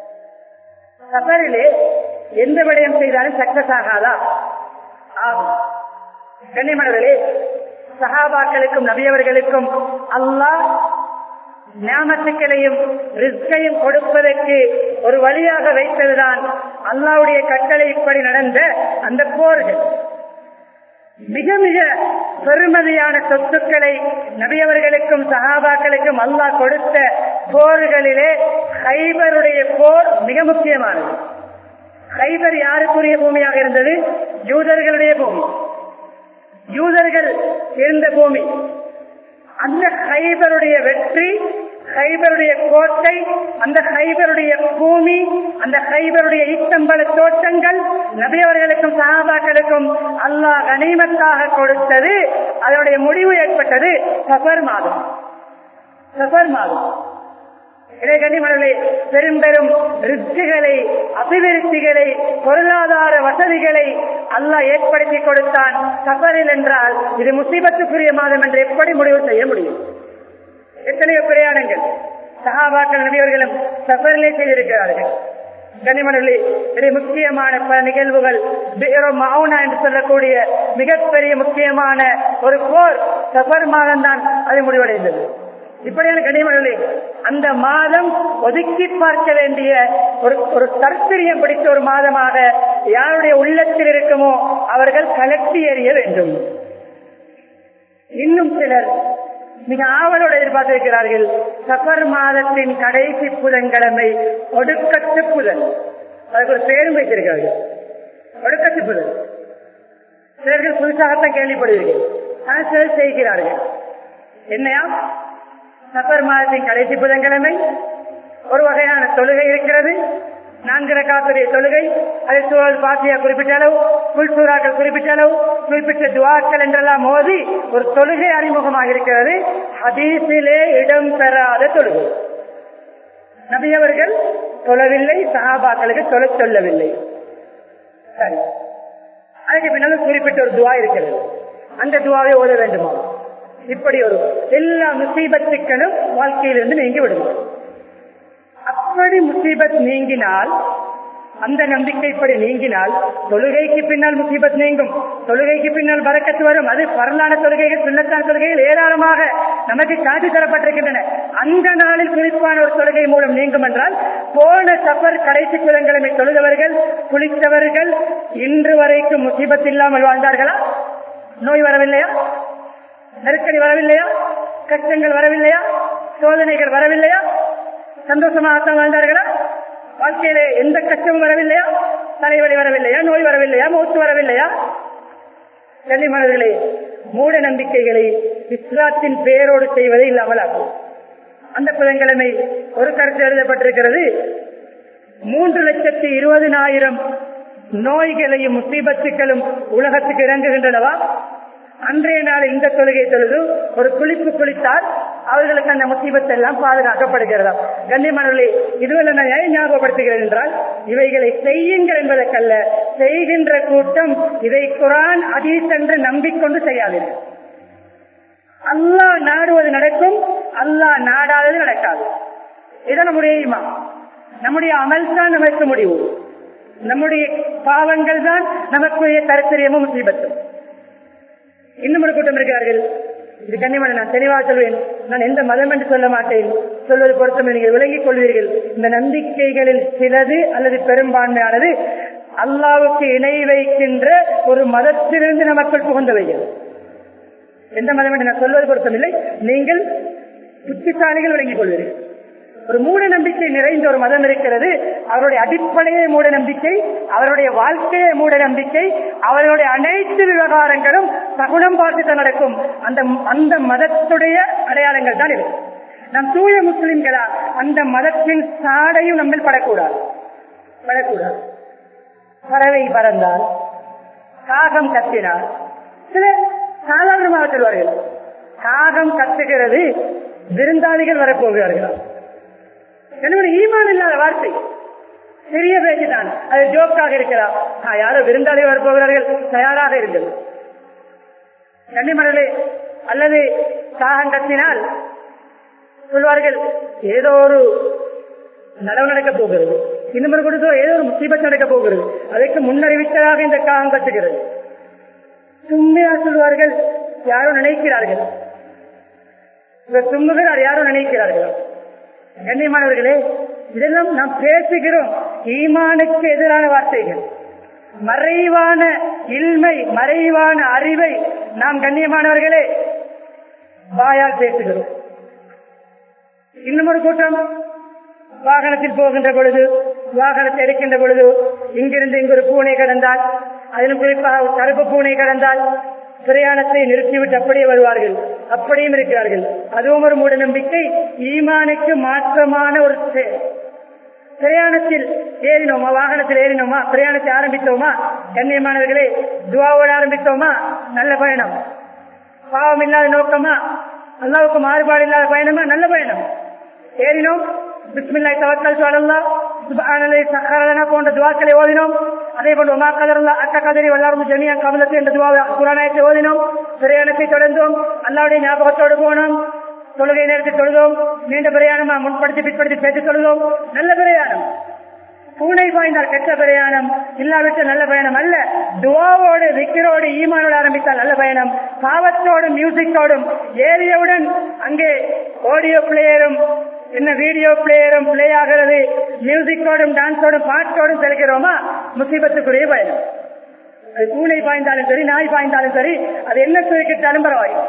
சஃபரிலே எந்த விடயம் செய்தாலும் சக்சஸ் ஆகாதா ஆகும் கண்ணிமணர்களே சஹாபாக்களுக்கும் நபியவர்களுக்கும் அல்லாஹ் ஞாபகங்களையும் ரிஸ்கையும் கொடுப்பதற்கு ஒரு வழியாக வைத்ததுதான் அல்லாவுடைய கட்டளை இப்படி நடந்த அந்த போர்கள் மிக மிக பெருமதியான சொத்துக்களை நபியவர்களுக்கும் சகாபாக்களுக்கும் அல்லாஹ் கொடுத்த போர்களிலே ஹைபருடைய போர் மிக முக்கியமானது ஹைபர் யாருக்குரிய பூமியாக இருந்தது யூதர்களுடைய பூமி யூதர்கள் இருந்த பூமி அந்த ஹைபருடைய வெற்றி ஹைபருடைய கோட்டை அந்த ஹைபருடைய பூமி அந்த ஹைபருடைய இத்தம்பல தோட்டங்கள் நபியவர்களுக்கும் சகாபாக்களுக்கும் அல்லாஹ் கனிமத்தாக கொடுத்தது அதனுடைய முடிவு ஏற்பட்டது சஃபர் மாதம் சஃபர் மாதம் இடைகனிமணி பெரும் பெரும் ரிஸ்குகளை அபிவிருத்திகளை பொருளாதார வசதிகளை அல்லாஹ் ஏற்படுத்தி கொடுத்தான் சஃபரில் என்றால் இது முசீபத்துக்குரிய மாதம் என்று எப்படி முடிவு செய்ய முடியும் எத்தனையோ பிரயாணங்கள் சகாபாக்கள் நபியவர்களும் சஃபரிலே செய்திருக்கிறார்கள் கனிமணி இது முக்கியமான பல நிகழ்வுகள் மவுனா என்று சொல்லக்கூடிய மிகப்பெரிய முக்கியமான ஒரு போர் சஃபர் மாதம் தான் அது முடிவடைந்தது இப்படியான கனிமணி அந்த மாதம் ஒதுக்கி பார்க்க வேண்டிய ஒரு ஒரு தற்சரியம் பிடித்த ஒரு மாதமாக யாருடைய உள்ளத்தில் இருக்குமோ அவர்கள் கலட்டி எறிய வேண்டும் இன்னும் சிலர் மிக ஆவலோடு எதிர்பார்த்திருக்கிறார்கள் சஃபர் மாதத்தின் கடைசி புதன்கிழமை ஒடுக்கத்து புதன் அதுக்கு ஒரு பேரும் வைத்திருக்கிறார்கள் ஒடுக்கத்து புதன் சிலர்கள் புதுசாகத்தான் கேள்விப்படுவீர்கள் ஆனால் சிலர் செய்கிறார்கள் என்னையா சஃபர் மாதத்தின் கடைசி புதன்கிழமை ஒரு வகையான தொழுகை இருக்கிறது நான்கு ரகாத்துடைய தொழுகை அதை சூழல் பாத்தியா குறிப்பிட்ட அளவு புல்சூராக்கள் குறிப்பிட்ட அளவு குறிப்பிட்ட துவாக்கள் என்றெல்லாம் மோதி ஒரு தொழுகை அறிமுகமாக இருக்கிறது ஹதீஸிலே இடம் பெறாத தொழுகை நபியவர்கள் தொழவில்லை சகாபாக்களுக்கு தொலை சொல்லவில்லை சரி அதுக்கு பின்னாலும் குறிப்பிட்ட ஒரு துவா இருக்கிறது அந்த துவாவை ஓத வேண்டுமா இப்படி ஒரு எல்லா முசீபத்துக்களும் வாழ்க்கையிலிருந்து நீங்கி விடுமா அப்படி முசீபத் நீங்கினால் அந்த நம்பிக்கைப்படி நீங்கினால் தொழுகைக்கு பின்னால் முசீபத் நீங்கும் தொழுகைக்கு பின்னால் பறக்கத்து வரும் அது பரலான தொழுகைகள் சுண்ணத்தான தொழுகைகள் ஏராளமாக நமக்கு காட்சி தரப்பட்டிருக்கின்றன அந்த நாளில் குறிப்பான ஒரு தொழுகை மூலம் நீங்கும் என்றால் போன சஃபர் கடைசி புதன்கிழமை தொழுதவர்கள் குளித்தவர்கள் இன்று வரைக்கும் முசீபத் இல்லாமல் வாழ்ந்தார்களா நோய் வரவில்லையா நெருக்கடி வரவில்லையா கஷ்டங்கள் வரவில்லையா சோதனைகள் வரவில்லையா சந்தோஷமாகத்தான் வாழ்ந்தார்களா வாழ்க்கையிலே எந்த கஷ்டமும் வரவில்லையா தலைவலி வரவில்லையா நோய் வரவில்லையா மூச்சு வரவில்லையா கல்விமானவர்களே மூட நம்பிக்கைகளை இஸ்லாத்தின் பெயரோடு செய்வதை இல்லாமல் ஆகும் அந்த புதன்கிழமை ஒரு கருத்து எழுதப்பட்டிருக்கிறது மூன்று லட்சத்தி இருபதினாயிரம் நோய்களையும் முசீபத்துக்களும் உலகத்துக்கு இறங்குகின்றனவா அன்றைய நாள் இந்த தொழுகை தொழுது ஒரு குளிப்பு குளித்தால் அவர்களுக்கு அந்த முசீபத்தை எல்லாம் பாதுகாக்கப்படுகிறதா கண்ணியமானவர்களே இதுவரை நான் ஏன் ஞாபகப்படுத்துகிறேன் என்றால் இவைகளை செய்யுங்கள் என்பதற்கல்ல செய்கின்ற கூட்டம் இதை குரான் அதீஸ் என்று நம்பிக்கொண்டு செய்யாதீர்கள் அல்லாஹ் நாடுவது நடக்கும் அல்லாஹ் நாடாதது நடக்காது இதை நம்முடைய ஈமான். நம்முடைய அமல் தான் நமக்கு முடிவு நம்முடைய பாவங்கள் தான் நமக்குரிய தரித்திரியமும் முசீபத்தும் இன்னும் ஒரு கூட்டம் இருக்கிறார்கள் இது கண்ணியமான நான் தெளிவாக சொல்வேன் நான் எந்த மதம் என்று சொல்ல மாட்டேன் சொல்வது பொருத்தம் நீங்கள் விலகிக் கொள்வீர்கள் இந்த நம்பிக்கைகளில் சிலது அல்லது பெரும்பான்மையானது அல்லாவுக்கு இணை வைக்கின்ற ஒரு மதத்திலிருந்து நமக்குள் புகுந்தவைகள் எந்த மதம் என்று நான் சொல்வது பொருத்தமில்லை நீங்கள் புத்திசாலிகள் விளங்கிக் கொள்வீர்கள் ஒரு மூட நம்பிக்கை நிறைந்த ஒரு மதம் இருக்கிறது அவருடைய அடிப்படையே மூட நம்பிக்கை அவருடைய வாழ்க்கையே மூட நம்பிக்கை அவர்களுடைய அனைத்து விவகாரங்களும் சகுனம் பார்த்து நடக்கும் அந்த அந்த மதத்துடைய அடையாளங்கள் தான் இது நம் தூய முஸ்லிம்களா அந்த மதத்தின் சாடையும் நம்மில் படக்கூடாது படக்கூடாது பறவை பறந்தால் காகம் கத்தினால் சில சாதாரணமாக சொல்வார்கள் காகம் கத்துகிறது விருந்தாளிகள் வரப்போகிறார்கள் எனவே ஈமான் இல்லாத வார்த்தை பெரிய பேச்சுதான் அது ஜோக்காக இருக்கலாம் நான் யாரோ விருந்தாளி வரப்போகிறார்கள் தயாராக இருங்கள் கன்னிமரலே அல்லது காகம் கத்தினால் சொல்வார்கள் ஏதோ ஒரு நடவு நடக்க போகிறது இன்னும் கொடுத்தோ ஏதோ ஒரு முசீபத் நடக்க போகிறது அதற்கு முன்னறிவித்ததாக இந்த காகம் கட்டுகிறது உண்மையா சொல்வார்கள் யாரோ நினைக்கிறார்கள் இவர் தும்புகிறார் யாரோ நினைக்கிறார்கள் கண்ணியமானவர்களே இதெல்லாம் நாம் பேசுகிறோம் ஈமானுக்கு எதிரான வார்த்தைகள் மறைவான இல்மை மறைவான அறிவை நாம் கண்ணியமானவர்களே வாயால் பேசுகிறோம் இன்னும் ஒரு கூட்டம் வாகனத்தில் போகின்ற பொழுது வாகனத்தை எடுக்கின்ற பொழுது இங்கிருந்து இங்கு ஒரு பூனை கடந்தால் அதிலும் குறிப்பாக கருப்பு பூனை கடந்தால் பிரயாணத்தை நிறுத்திவிட்டு அப்படியே வருவார்கள் அப்படியும் இருக்கிறார்கள் அதுவும் ஒரு மூட நம்பிக்கை ஈமானுக்கு மாற்றமான ஒரு செயல் பிரயாணத்தில் ஏறினோமா வாகனத்தில் ஏறினோமா பிரயாணத்தை ஆரம்பித்தோமா கண்ணியமானவர்களே துவாவோடு ஆரம்பித்தோமா நல்ல பயணம் பாவம் இல்லாத நோக்கமா அல்லாவுக்கு மாறுபாடு இல்லாத பயணமா நல்ல பயணம் ஏறினோம் பிஸ்மில்லாய் தவக்கல் சொல்லலா சுபானலை சக்கரலனா போன்ற துவாக்களை ஓதினோம் அதே போன்று உமா கதரல்லா அட்ட கதறி வல்லாரும் ஜமியா கமலத்தை என்ற துவா குரானாயத்தை ஓதினோம் பிரயாணத்தை தொடர்ந்தோம் அல்லாவுடைய ஞாபகத்தோடு போனோம் தொழுகை நேரத்தை தொழுதோம் நீண்ட பிரயாணமா முன்படுத்தி பிற்படுத்தி பேச்சு தொழுதோம் நல்ல பிரயாணம் பூனை பாய்ந்தால் கெட்ட பிரயாணம் இல்லாவிட்டு நல்ல பயணம் அல்ல துவாவோடு விக்கிரோடு ஈமானோடு ஆரம்பித்தால் நல்ல பயணம் பாவத்தோடும் மியூசிக்கோடும் ஏரியவுடன் அங்கே ஆடியோ பிளேயரும் என்ன வீடியோ பிளேயரும் பிளே ஆகிறது மியூசிக்கோடும் டான்ஸோடும் பாட்டோடும் செலுகிறோமா முசீபத்துக்குரிய பயணம் அது பூனை பாய்ந்தாலும் சரி நாய் பாய்ந்தாலும் சரி அது என்ன சுருக்கிட்டாலும் பரவாயில்லை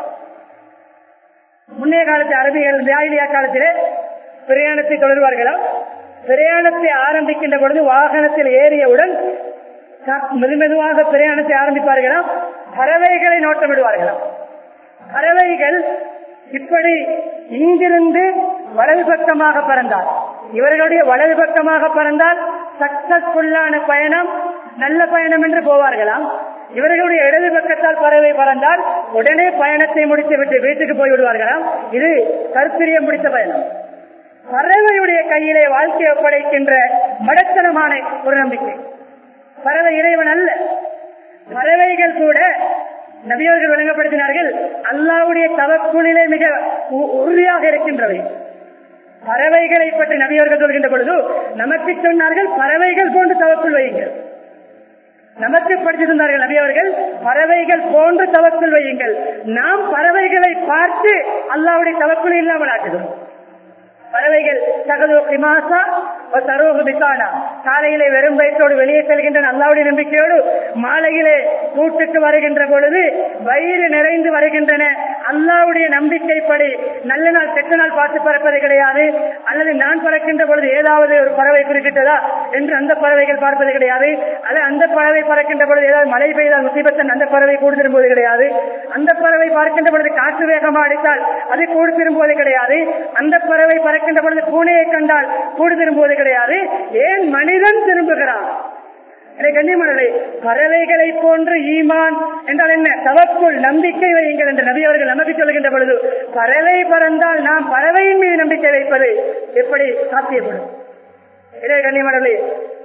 முன்னைய காலத்து அரபிகள் ஜாயிலியா காலத்திலே பிரயாணத்தை தொடர்வார்களா பிரயாணத்தை ஆரம்பிக்கின்ற பொழுது வாகனத்தில் ஏறியவுடன் மெது மெதுவாக பிரயாணத்தை ஆரம்பிப்பார்களாம் பறவைகளை நோட்டமிடுவார்களாம் பறவைகள் இப்படி இங்கிருந்து வலது பக்கமாக பறந்தால் இவர்களுடைய வலது பக்கமாக பறந்தால் சக்சஸ்ஃபுல்லான பயணம் நல்ல பயணம் என்று போவார்களாம் இவர்களுடைய இடது பக்கத்தால் பறவை பறந்தால் உடனே பயணத்தை முடித்து விட்டு வீட்டுக்கு போய் விடுவார்களாம் இது கருத்திரியம் முடித்த பயணம் பறவையுடைய கையிலே வாழ்க்கை ஒப்படைக்கின்ற மடத்தனமான ஒரு நம்பிக்கை பறவை இறைவன் அல்ல பறவைகள் கூட நபியவர்கள் விளங்கப்படுத்தினார்கள் அல்லாவுடைய தவக்குளிலே மிக உறுதியாக இருக்கின்றவை பறவைகளை பற்றி நபியவர்கள் சொல்கின்ற பொழுது நமக்கு சொன்னார்கள் பறவைகள் போன்று தவக்குள் வையுங்கள் நமக்கு படித்து தந்தார்கள் நபியவர்கள் பறவைகள் போன்று தவக்குள் வையுங்கள் நாம் பறவைகளை பார்த்து அல்லாவுடைய தவக்குள் இல்லாமல் ஆக்குகிறோம் பறவைகள் தகது கிமாசா சரோக பிசானா காலையிலே வெறும் வயிற்றோடு வெளியே செல்கின்றன அல்லாவுடைய நம்பிக்கையோடு மாலையிலே கூட்டுக்கு வருகின்ற பொழுது வயிறு நிறைந்து வருகின்றன அல்லாவுடைய நம்பிக்கைப்படி நல்ல நாள் கெட்ட நாள் பார்த்து பறப்பது கிடையாது அல்லது நான் பறக்கின்ற பொழுது ஏதாவது ஒரு பறவை குறிப்பிட்டதா என்று அந்த பறவைகள் பார்ப்பது கிடையாது அல்லது அந்த பறவை பறக்கின்ற பொழுது ஏதாவது மழை பெய்தால் முசீபத்தன் அந்த பறவை கூடு திரும்புவது கிடையாது அந்த பறவை பறக்கின்ற பொழுது காற்று வேகமாக அடித்தால் அது கூடு திரும்புவது கிடையாது அந்த பறவை பறக்கின்ற பொழுது பூனையை கண்டால் கூடு திரும்புவது கிடையாது ஏன் மனிதன் திரும்புகிறான் கண்ணியமனே பறவைகளை போன்று ஈமான் என்றால் என்ன தவக்குள் நம்பிக்கை வையுங்கள் என்று நபி அவர்கள் நமக்கு சொல்கின்ற பொழுது பறவை பறந்தால் நாம் பறவையின் மீது நம்பிக்கை வைப்பது எப்படி சாத்தியப்படும் இதே கண்ணியமனே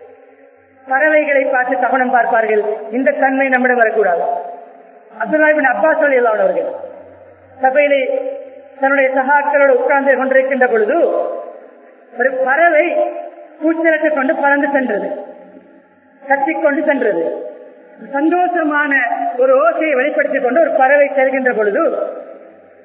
பறவைகளை பார்த்து கவனம் பார்ப்பார்கள் இந்த தன்மை நம்மிடம் வரக்கூடாது அப்துல்லாபின் அப்பாஸ் அலி அவர்கள் சபையிலே தன்னுடைய சகாக்களோடு உட்கார்ந்து கொண்டிருக்கின்ற பொழுது ஒரு பறவை பூச்சலத்தை கொண்டு பறந்து சென்றது கத்திக்கொண்டு சென்றது சந்தோஷமான ஒரு ஓசையை வெளிப்படுத்திக் கொண்டு ஒரு பறவை செல்கின்ற பொழுது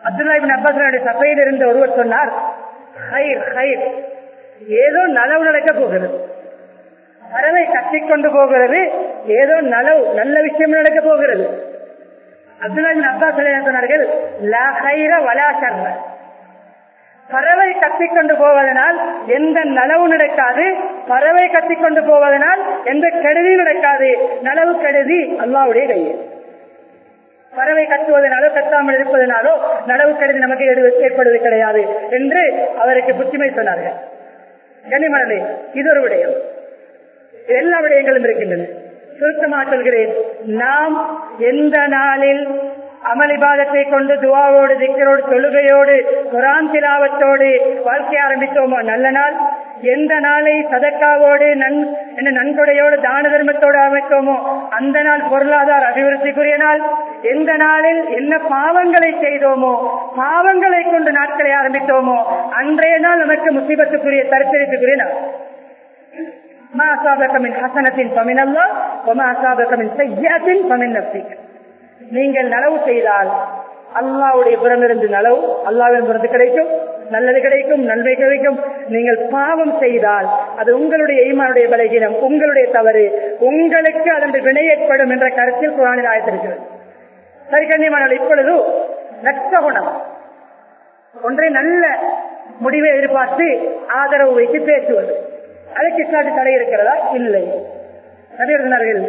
அப்துல்லாபின் அப்பாசனுடைய சபையில் இருந்த ஒருவர் சொன்னார் ஹைர் ஹைர் ஏதோ நலவு நடக்க போகிறது பறவை கட்டிக்கொண்டு போகிறது ஏதோ நலவு நல்ல விஷயம் நடக்க போகிறது அப்துல்லாபின் அப்பாஸ் சொன்னார்கள் லா ஹைர வலா சர்ம பறவை கத்திக்கொண்டு போவதனால் எந்த நலவு நடக்காது பறவை கத்திக்கொண்டு போவதனால் எந்த கெடுதி நடக்காது நலவு கெடுதி அல்லாவுடைய கையில் பறவை கத்துவதனாலோ கத்தாமல் இருப்பதனாலோ நலவு கெடுதி நமக்கு ஏற்படுவது கிடையாது என்று அவருக்கு புத்திமை சொன்னார்கள் கனிமணலே இது ஒரு விடயம் எல்லா விடயங்களும் இருக்கின்றன சுருக்கமாக சொல்கிறேன் நாம் எந்த நாளில் அமளிபாதத்தை கொண்டு துவாவோடு திக்கரோடு தொழுகையோடு குரான் திலாவத்தோடு வாழ்க்கை ஆரம்பித்தோமோ நல்ல நாள் எந்த நாளை சதக்காவோடு நன் என்ன நன்கொடையோடு தான தர்மத்தோடு அமைத்தோமோ அந்த நாள் பொருளாதார அபிவிருத்திக்குரிய நாள் எந்த நாளில் என்ன பாவங்களை செய்தோமோ பாவங்களை கொண்டு நாட்களை ஆரம்பித்தோமோ அன்றைய நாள் நமக்கு முசிபத்துக்குரிய தரிசனத்துக்குரிய நாள் ما أصابك من حسنة فمن الله وما أصابك من سيئة فمن نفسك நீங்கள் நலவு செய்தால் அல்லாவுடைய புறமிருந்து நலவு அல்லாவின் புறத்து கிடைக்கும் நல்லது கிடைக்கும் நன்மை கிடைக்கும் நீங்கள் பாவம் செய்தால் அது உங்களுடைய ஈமானுடைய பலகீனம் உங்களுடைய தவறு உங்களுக்கு அதன் வினை ஏற்படும் என்ற கருத்தில் குரானில் ஆயத்திருக்கிறது சரி கண்ணியமான இப்பொழுது நட்சகுணம் ஒன்றை நல்ல முடிவை எதிர்பார்த்து ஆதரவு வைத்து பேசுவது அதுக்கு இஸ்லாட்டு தடை இருக்கிறதா இல்லை நபியர்கள்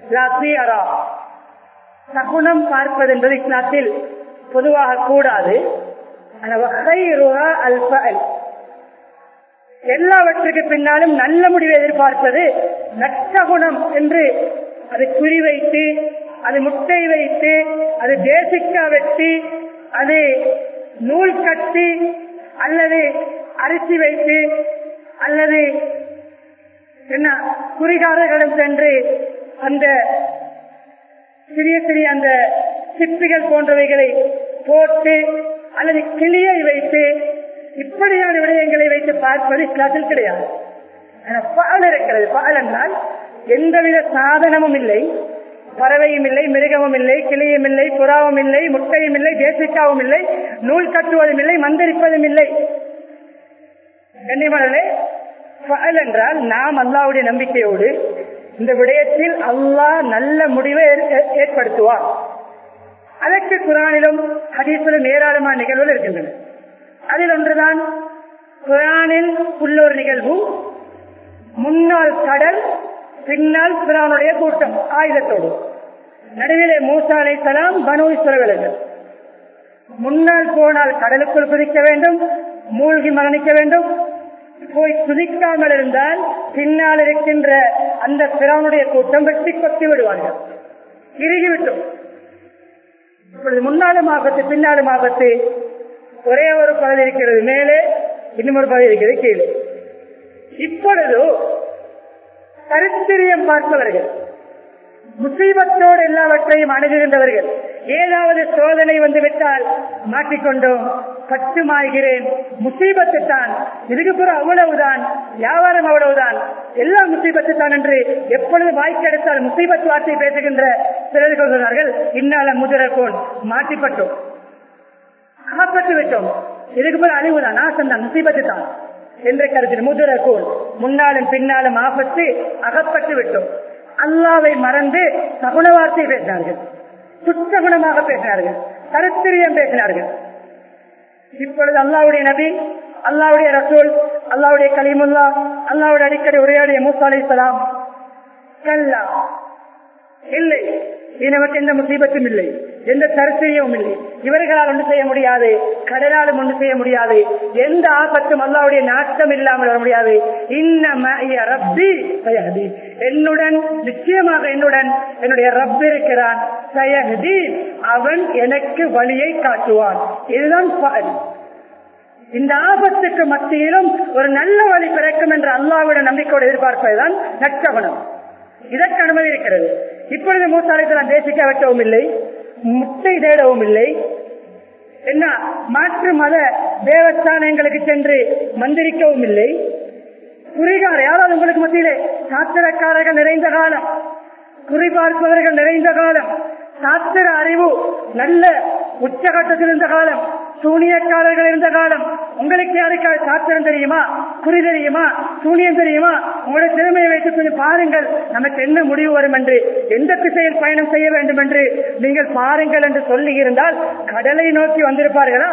சகுனம் பார்ப்பது என்பது இஸ்லாத்தில் பொதுவாக கூடாது எல்லாவற்றுக்கு பின்னாலும் நல்ல முடிவை எதிர்பார்ப்பது நற்சகுணம் என்று அது குறிவைத்து அது முட்டை வைத்து அது தேசிக்கா வெட்டி அது நூல் கட்டி அல்லது அரிசி வைத்து அல்லது என்ன குறிகாரர்களிடம் சென்று அந்த சிறிய சிறிய அந்த சிப்பிகள் போன்றவைகளை போட்டு அல்லது கிளியை வைத்து இப்படியான விடயங்களை வைத்து பார்ப்பது இஸ்லாத்தில் கிடையாது பால் இருக்கிறது பால் என்றால் எந்தவித சாதனமும் இல்லை பறவையும் இல்லை மிருகமும் இல்லை கிளியும் இல்லை புறாவும் இல்லை முட்டையும் இல்லை தேசிக்காவும் இல்லை நூல் கட்டுவதும் இல்லை மந்திரிப்பதும் இல்லை கண்ணியமானே பகல் என்றால் நாம் அல்லாவுடைய நம்பிக்கையோடு இந்த விடயத்தில் அல்லாஹ் நல்ல முடிவை ஏற்படுத்துவார் அதற்கு குரானிலும் ஹதீஸிலும் ஏராளமான நிகழ்வுகள் இருக்கின்றன அதில் ஒன்றுதான் குரானில் உள்ள ஒரு நிகழ்வு முன்னாள் கடல் பின்னால் குரானுடைய கூட்டம் ஆயுதத்தோடு நடுவிலே மூசா அலை சலாம் பனு இஸ்ரவேலர்கள் முன்னால் போனால் கடலுக்குள் குதிக்க வேண்டும் மூழ்கி மரணிக்க வேண்டும் போய் குதிக்காமல் இருந்தால் பின்னால் இருக்கின்ற அந்த பிறவனுடைய கூட்டம் வெட்டி கொத்தி விடுவார்கள் இறுகிவிட்டோம் இப்பொழுது முன்னாலும் ஆபத்து பின்னாலும் ஆபத்து ஒரே ஒரு பகுதி இருக்கிறது மேலே இன்னும் ஒரு பகுதி இருக்கிறது கீழே இப்பொழுது கருத்திரியம் பார்ப்பவர்கள் முசீபத்தோடு எல்லாவற்றையும் அணுகுகின்றவர்கள் ஏதாவது சோதனை வந்து விட்டால் மாட்டிக்கொண்டோம் பட்டுமாய்கிறேன் முசீபத்து தான் இதுக்கு பிறகு அவ்வளவுதான் வியாபாரம் அவ்வளவுதான் எல்லாம் முசீபத்து தான் என்று எப்பொழுது வாய்க்கெடுத்தால் முசீபத் வார்த்தை பேசுகின்ற சிலர்கள் சொன்னார்கள் இன்னால முதிரக்கோன் மாட்டிப்பட்டோம் அகப்பட்டு விட்டோம் இதுக்கு பிறகு அழிவுதான் நாசம் தான் முசீபத்து தான் என்ற கருத்தில் முதிரக்கோன் முன்னாலும் பின்னாலும் ஆபத்து அகப்பட்டு விட்டோம் அல்லாவை மறந்து சகுன வார்த்தை பேசினார்கள் சுத்தகுணமாக பேசினார்கள் கருத்திரியம் பேசினார்கள் இப்பொழுது அல்லாவுடைய நபி அல்லாவுடைய ரசூல் அல்லாவுடைய கலிமுல்லா அல்லாவுடைய அடிக்கடி உரையாடிய மூசா அலி சலாம் கல்லா இல்லை நமக்கு எந்த முசீபத்தும் இல்லை எந்த கருத்தையும் இல்லை இவர்களால் ஒன்று செய்ய முடியாது கடலாலும் ஒன்று செய்ய முடியாது எந்த ஆபத்தும் அல்லாவுடைய நாட்டம் இல்லாமல் வர முடியாது ரப்பி சயஹதி என்னுடன் நிச்சயமாக என்னுடன் என்னுடைய ரப் இருக்கிறான் சயஹதி அவன் எனக்கு வழியை காட்டுவான் இதுதான் இந்த ஆபத்துக்கு மத்தியிலும் ஒரு நல்ல வழி பிறக்கும் என்ற அல்லாவோட நம்பிக்கையோடு எதிர்பார்ப்பதுதான் நட்சகுணம் இதற்கு அனுமதி இருக்கிறது இப்பொழுது மூசாலைக்கு தேசிக்க வைக்கவும் இல்லை முட்டை தேடவும் இல்லை என்ன மாற்று மத தேவஸ்தானங்களுக்கு சென்று மந்திரிக்கவும் இல்லை குறிகார யாராவது உங்களுக்கு மத்தியிலே சாத்திரக்காரர்கள் நிறைந்த காலம் குறிபார்ப்பவர்கள் நிறைந்த காலம் சாத்திர அறிவு நல்ல உச்சகட்டத்தில் இருந்த காலம் சூனியக்காரர்கள் இருந்த காலம் உங்களுக்கு யாருக்காவது சாத்திரம் தெரியுமா குறி தெரியுமா சூனியம் தெரியுமா உங்களுடைய திறமையை வைத்து கொஞ்சம் பாருங்கள் நமக்கு என்ன முடிவு வரும் என்று எந்த திசையில் பயணம் செய்ய வேண்டும் என்று நீங்கள் பாருங்கள் என்று சொல்லி இருந்தால் கடலை நோக்கி வந்திருப்பார்களா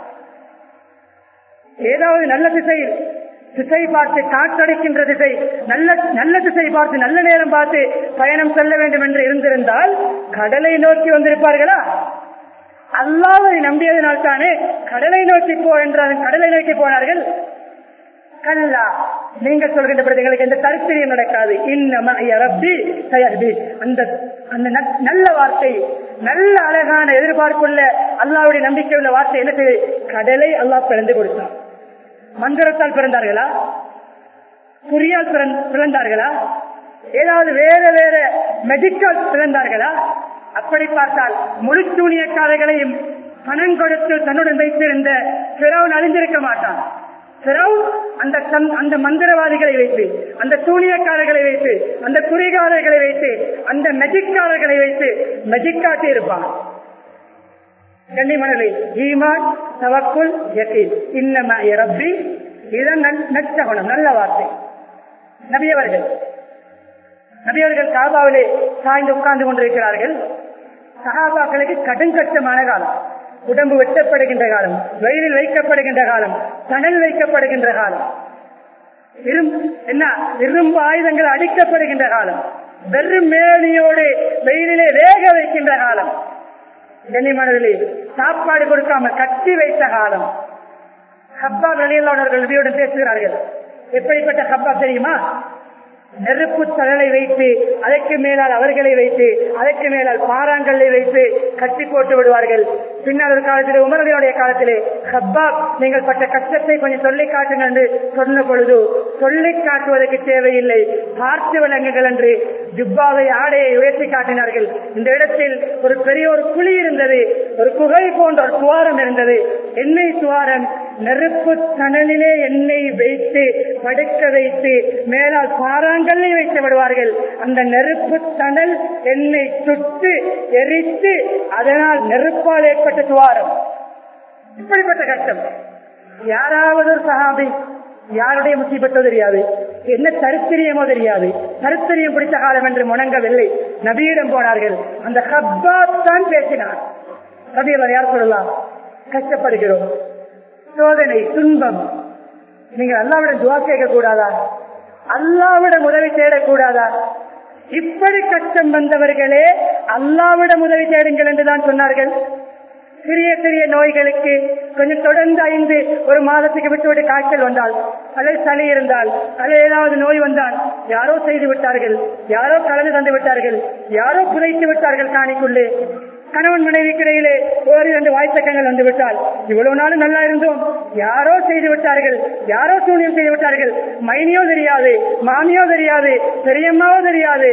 ஏதாவது நல்ல திசையில் திசை பார்த்து காற்றடைக்கின்ற திசை நல்ல நல்ல திசை பார்த்து நல்ல நேரம் பார்த்து பயணம் செல்ல வேண்டும் என்று இருந்திருந்தால் கடலை நோக்கி வந்திருப்பார்களா அல்லாவை நம்பியதனால் தானே கடலை நோக்கி போ என்றால் கடலை நோக்கி போனார்கள் கல்லா நீங்கள் சொல்கின்ற பொழுது எங்களுக்கு எந்த கருத்திரியும் நடக்காது இன்னம ரப்பி சயர்பி அந்த அந்த ந- நல்ல வார்த்தை நல்ல அழகான எதிர்பார்ப்புள்ள அல்லாவுடைய நம்பிக்கை உள்ள வார்த்தை என்ன செய்யுது? கடலை அல்லாஹ் பிறந்து கொடுத்தான் மந்திரத்தால் பிறந்தார்களா குறியால் பிறந்- பிறந்தார்களா ஏதாவது வேற வேற மெடிக்கல் பிறந்தார்களா அப்படி பார்த்தால் முழு சூனியக்காரர்களையும் பணம் கொடுத்து தன்னுடன் வைத்திருந்த பிறவன் அழிந்திருக்க மாட்டான் பிறவு அந்த சந்- அந்த மந்திரவாதிகளை வைத்து அந்த சூனியக்காரர்களை வைத்து அந்த குறிகாரர்களை வைத்து அந்த மெஜிக்காரர்களை வைத்து மெஜிக்காட்டி இருப்பான் கண்ணிமணலை ஈமான் தவக்குள் யகீன் இன்னம ரப்பி இதுதான் நல்- நற்சகுணம் நல்ல வார்த்தை நபியவர்கள் நபியவர்கள் காபாவிலே சாய்ந்து உட்கார்ந்து கொண்டிருக்கிறார்கள் சகாபாக்களுக்கு கடுங்கஷ்டமான காலம் உடம்பு வெட்டப்படுகின்ற காலம் வெயிலில் வைக்கப்படுகின்ற காலம் தணல் வைக்கப்படுகின்ற காலம் இரும் என்ன இரும்பு ஆயுதங்கள் அடிக்கப்படுகின்ற காலம் வெறும் மேலியோடு வெயிலிலே வேக வைக்கின்ற காலம் கண்ணிமணர்களே சாப்பாடு கொடுக்காமல் கட்டி வைத்த காலம் ஹப்பா வெளியிலாளர்கள் நபியுடன் பேசுகிறார்கள் எப்படிப்பட்ட ஹப்பா தெரியுமா நெருப்பு தழலை வைத்து அதற்கு மேலால் அவர்களை வைத்து அதற்கு மேலால் பாறாங்கல்லை வைத்து கட்டி போட்டு விடுவார்கள் பின்னர் ஒரு காலத்திலே உமரனுடைய காலத்திலே ஹப்பாப் நீங்கள் பட்ட கஷ்டத்தை கொஞ்சம் சொல்லி காட்டுங்கள் என்று சொன்ன பொழுது சொல்லி காட்டுவதற்கு தேவையில்லை பார்த்து விளங்குகள் என்று ஜுப்பாவை ஆடையை உயர்த்தி காட்டினார்கள் இந்த இடத்தில் ஒரு பெரிய ஒரு குழி இருந்தது ஒரு குகை போன்ற ஒரு துவாரம் இருந்தது எண்ணெய் துவாரம் நெருப்பு தணலிலே எண்ணெய் வைத்து படுக்க வைத்து மேலால் பாறாங்கல்லை வைத்து விடுவார்கள் அந்த நெருப்பு தணல் எண்ணெய் சுட்டு எரித்து அதனால் நெருப்பால் ஏற்பட்ட துவாரம் இப்படிப்பட்ட கஷ்டம் யாராவது ஒரு சகாபி யாருடைய முசிபத்தோ தெரியாது என்ன தருத்திரியமோ தெரியாது தருத்திரியம் பிடித்த காலம் என்று முணங்கவில்லை நபியிடம் போனார்கள் அந்த ஹப்பாப் தான் பேசினார் நபியவர் யார் சொல்லலாம் கஷ்டப்படுகிறோம் சோதனை துன்பம் நீங்கள் அல்லாவிடம் துவா கேட்க கூடாதா அல்லாவிடம் உதவி தேடக்கூடாதா இப்படி கஷ்டம் வந்தவர்களே அல்லாவிடம் உதவி தேடுங்கள் என்றுதான் சொன்னார்கள் சிறிய சிறிய நோய்களுக்கு கொஞ்சம் தொடர்ந்து ஐந்து ஒரு மாதத்துக்கு விட்டு விட்டு காய்ச்சல் வந்தால் அல்லது சளி இருந்தால் அல்லது ஏதாவது நோய் வந்தால் யாரோ செய்து விட்டார்கள் யாரோ கலந்து தந்து விட்டார்கள் யாரோ புதைத்து விட்டார்கள் காணிக்குள்ளே கணவன் மனைவிக்கு இடையிலே ஒரு இரண்டு வாய்த்தக்கங்கள் வந்து விட்டால் இவ்வளவு நாளும் நல்லா இருந்தோம் யாரோ செய்து விட்டார்கள் யாரோ சூனியம் செய்து விட்டார்கள் மைனியோ தெரியாது மாமியோ தெரியாது பெரியம்மாவோ தெரியாது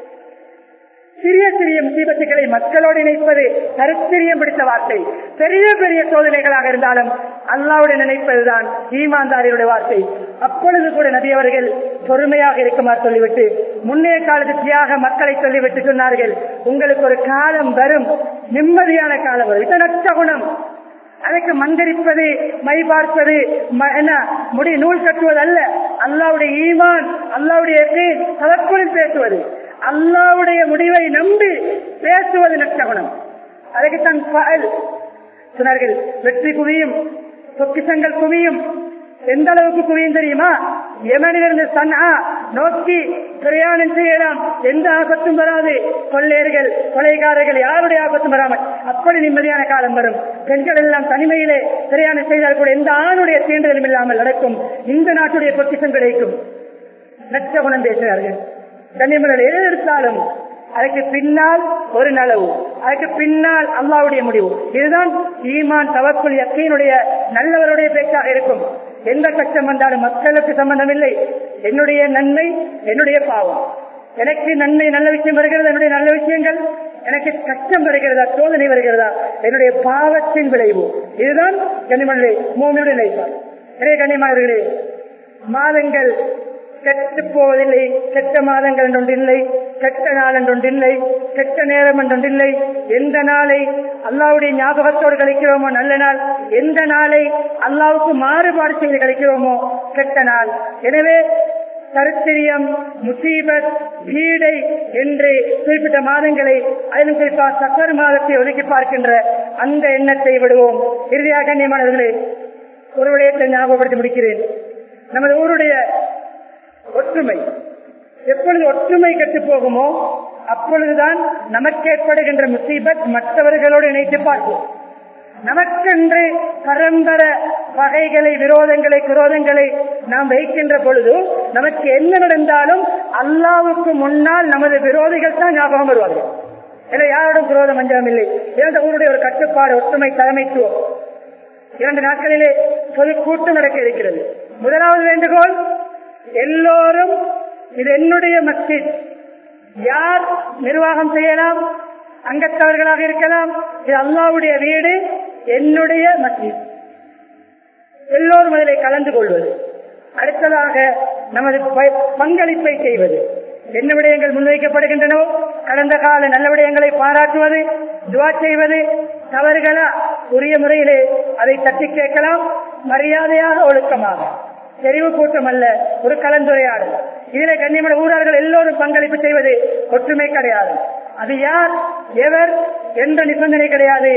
சிறிய சிறிய முசீபத்துகளை மக்களோடு இணைப்பது கருத்திரியம் பிடித்த வார்த்தை பெரிய பெரிய சோதனைகளாக இருந்தாலும் அல்லாவுடைய நினைப்பதுதான் ஈமான்தாரியுடைய வார்த்தை அப்பொழுது கூட நபியவர்கள் பொறுமையாக இருக்குமாறு சொல்லிவிட்டு முன்னைய காலத்து தியாக மக்களை சொல்லிவிட்டு சொன்னார்கள் உங்களுக்கு ஒரு காலம் வரும் நிம்மதியான காலம் வரும் இது நச்ச குணம் அதற்கு மந்திரிப்பது மை பார்ப்பது ம- என்ன முடி நூல் கட்டுவது அல்ல அல்லாவுடைய ஈமான் அல்லாவுடைய தலக்குள் பேசுவது அல்லாவுடைய முடிவை நம்பி பேசுவது நற்சகுணம் அதுக்கு தன் பகல் சொன்னார்கள் வெற்றி குவியும் பொக்கிசங்கள் குவியும் எந்த அளவுக்கு குவியும் தெரியுமா யமனிலிருந்து சன்னா நோக்கி பிரயாணம் செய்யலாம் எந்த ஆபத்தும் வராது கொள்ளையர்கள் கொலைகாரர்கள் யாருடைய ஆபத்தும் வராமல் அப்படி நிம்மதியான காலம் வரும் பெண்கள் எல்லாம் தனிமையிலே பிரயாணம் செய்தால் கூட எந்த ஆணுடைய தீண்டுதலும் இல்லாமல் நடக்கும் இந்த நாட்டுடைய பொக்கிசம் கிடைக்கும் நட்ச குணம் பேசுகிறார்கள் கண்ணியமர்கள் எது எடுத்தாலும் அதுக்கு பின்னால் ஒரு நலவு அதுக்கு பின்னால் அல்லாவுடைய முடிவு இதுதான் ஈமான் தவக்குள் யக்கீனுடைய நல்லவருடைய பேச்சாக இருக்கும் எந்த கஷ்டம் வந்தாலும் மக்களுக்கு சம்பந்தம் இல்லை என்னுடைய நன்மை என்னுடைய பாவம் எனக்கு நன்மை நல்ல விஷயம் வருகிறது என்னுடைய நல்ல விஷயங்கள் எனக்கு கஷ்டம் வருகிறதா சோதனை வருகிறதா என்னுடைய பாவத்தின் விளைவு இதுதான் கண்ணிமணி மூமியுடைய நிலைப்பாடு எனவே கண்ணியமானவர்களே மாதங்கள் கெட்டு போவதில்லை கெட்ட மாதங்கள் என்றொன்றில்லை கெட்ட நாள் என்றொன்றில்லை கெட்ட நேரம் என்றொன்றில்லை எந்த நாளை அல்லாவுடைய ஞாபகத்தோடு கழிக்கிறோமோ நல்ல நாள் எந்த நாளை அல்லாவுக்கு மாறுபாடு செய்து கழிக்கிறோமோ கெட்ட நாள் எனவே கருத்திரியம் முசீபத் வீடை என்று குறிப்பிட்ட மாதங்களை அதிலும் குறிப்பாக சக்கர் மாதத்தை ஒதுக்கி பார்க்கின்ற அந்த எண்ணத்தை விடுவோம் இறுதியாக கண்ணியமானவர்களே ஒரு விடயத்தை ஞாபகப்படுத்தி முடிக்கிறேன் நமது ஊருடைய ஒற்றுமை எப்பொழுது ஒற்றுமை கெட்டு போகுமோ அப்பொழுதுதான் நமக்கு ஏற்படுகின்ற முசீபத் மற்றவர்களோடு இணைத்து பார்ப்போம் நமக்கென்று பரம்பர வகைகளை விரோதங்களை குரோதங்களை நாம் வைக்கின்ற பொழுது நமக்கு என்ன நடந்தாலும் அல்லாவுக்கு முன்னால் நமது விரோதிகள் தான் ஞாபகம் வருவார்கள் ஏன்னா யாரோடும் குரோதம் அஞ்சம் இல்லை இரண்டு ஊருடைய ஒரு கட்டுப்பாடு ஒற்றுமை தலைமைத்துவம் இரண்டு நாட்களிலே பொது கூட்டம் நடக்க இருக்கிறது முதலாவது வேண்டுகோள் எல்லோரும் இது என்னுடைய மஸ்ஜித் யார் நிர்வாகம் செய்யலாம் அங்கத்தவர்களாக இருக்கலாம் இது அல்லாவுடைய வீடு என்னுடைய மஸ்ஜித் எல்லோரும் அதில் கலந்து கொள்வது அடுத்ததாக நமது பங்களிப்பை செய்வது என்ன விடயங்கள் முன்வைக்கப்படுகின்றனோ கடந்த கால நல்ல விடயங்களை பாராட்டுவது துவா செய்வது தவறுகளா உரிய முறையிலே அதை தட்டி கேட்கலாம் மரியாதையாக ஒழுக்கமாக தெரிவு கூட்டம் அல்ல ஒரு கலந்துரையாடல் இதிலே கண்ணியமான ஊரார்கள் எல்லோரும் பங்களிப்பு செய்வது ஒற்றுமை கிடையாது அது யார் எவர் என்ற நிபந்தனை கிடையாது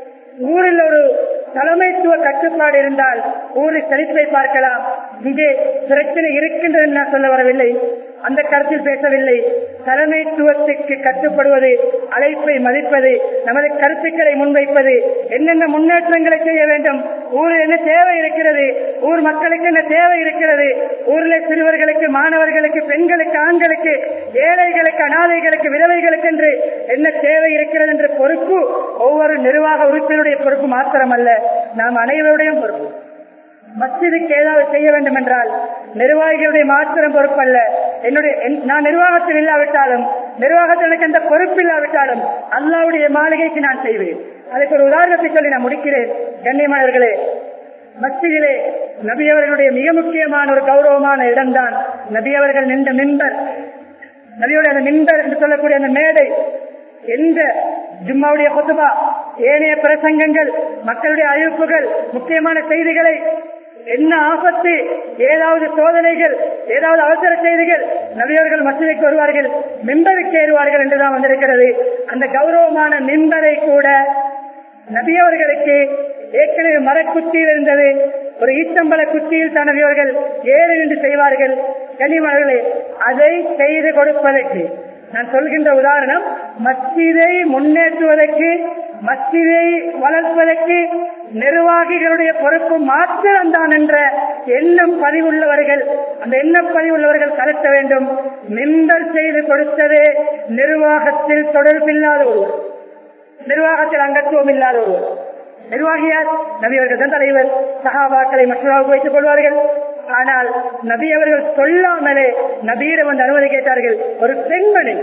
ஊரில் ஒரு தலைமைத்துவ கட்டுப்பாடு இருந்தால் ஊரில் செழிப்பை பார்க்கலாம் இங்கே பிரச்சனை இருக்கின்றது நான் சொல்ல வரவில்லை அந்த கருத்தில் பேசவில்லை தலைமைத்துவத்துக்கு கட்டுப்படுவது அழைப்பை மதிப்பது நமது கருத்துக்களை முன்வைப்பது என்னென்ன முன்னேற்றங்களை செய்ய வேண்டும் ஊரில் என்ன தேவை இருக்கிறது ஊர் மக்களுக்கு என்ன தேவை இருக்கிறது ஊரில் சிறுவர்களுக்கு மாணவர்களுக்கு பெண்களுக்கு ஆண்களுக்கு ஏழைகளுக்கு அனாதைகளுக்கு விதவைகளுக்கு என்று என்ன தேவை இருக்கிறது என்ற பொறுப்பு ஒவ்வொரு நிர்வாக உறுப்பினருடைய பொறுப்பு மாத்திரமல்ல நாம் அனைவருடைய பொறுப்பு மஸ்ஜிதுக்கு ஏதாவது செய்ய வேண்டும் என்றால் நிர்வாகிகளுடைய மாத்திரம் பொறுப்பல்ல என்னுடைய நான் நிர்வாகத்தில் இல்லாவிட்டாலும் நிர்வாகத்தில் எனக்கு எந்த பொறுப்பு இல்லாவிட்டாலும் அல்லாவுடைய மாளிகைக்கு நான் செய்வேன் அதுக்கு ஒரு உதாரணத்தை சொல்லி நான் முடிக்கிறேன் கண்ணியமானவர்களே மஸ்ஜிதிலே நபி அவர்களுடைய மிக முக்கியமான ஒரு கௌரவமான இடம்தான் நபி அவர்கள் நின்ற மின்பர் நபியுடைய அந்த மின்பர் என்று சொல்லக்கூடிய அந்த மேடை எந்த ஜும்மாவுடைய கொத்துபா ஏனைய பிரசங்கங்கள் மக்களுடைய அறிவிப்புகள் முக்கியமான செய்திகளை என்ன ஆபத்து ஏதாவது சோதனைகள் ஏதாவது அவசர செய்திகள் நபியவர்கள் மசூதிக்கு வருவார்கள் மிம்பருக்கு ஏறுவார்கள் என்றுதான் வந்திருக்கிறது அந்த கௌரவமான மிம்பரை கூட நபியவர்களுக்கு ஏற்கனவே மரக்குத்தியில் இருந்தது ஒரு ஈச்சம்பள குத்தியில் தான் நபியவர்கள் ஏறு என்று செய்வார்கள் கனிமர்களே அதை செய்து கொடுப்பதற்கு நான் சொல்கின்ற உதாரணம் மஸ்ஜிதை முன்னேற்றுவதற்கு மஸ்ஜிதை வளர்ப்பதற்கு நிர்வாகிகளுடைய பொறுப்பு மாத்திரம்தான் என்ற எண்ணம் பதிவுள்ளவர்கள் அந்த எண்ணம் பதிவுள்ளவர்கள் கலத்த வேண்டும் மிம்பர் செய்து கொடுத்ததே நிர்வாகத்தில் தொடர்பில்லாத ஒருவர் நிர்வாகத்தில் அங்கத்துவம் இல்லாத ஒருவர் நிர்வாகியார் நபி அவர்கள் தான் தலைவர் சகாபாக்களை மற்றவர்கள் வைத்துக் கொள்வார்கள் ஆனால் நபி அவர்கள் சொல்லாமலே நபியிடம் வந்து அனுமதி கேட்டார்கள் ஒரு பெண்மணி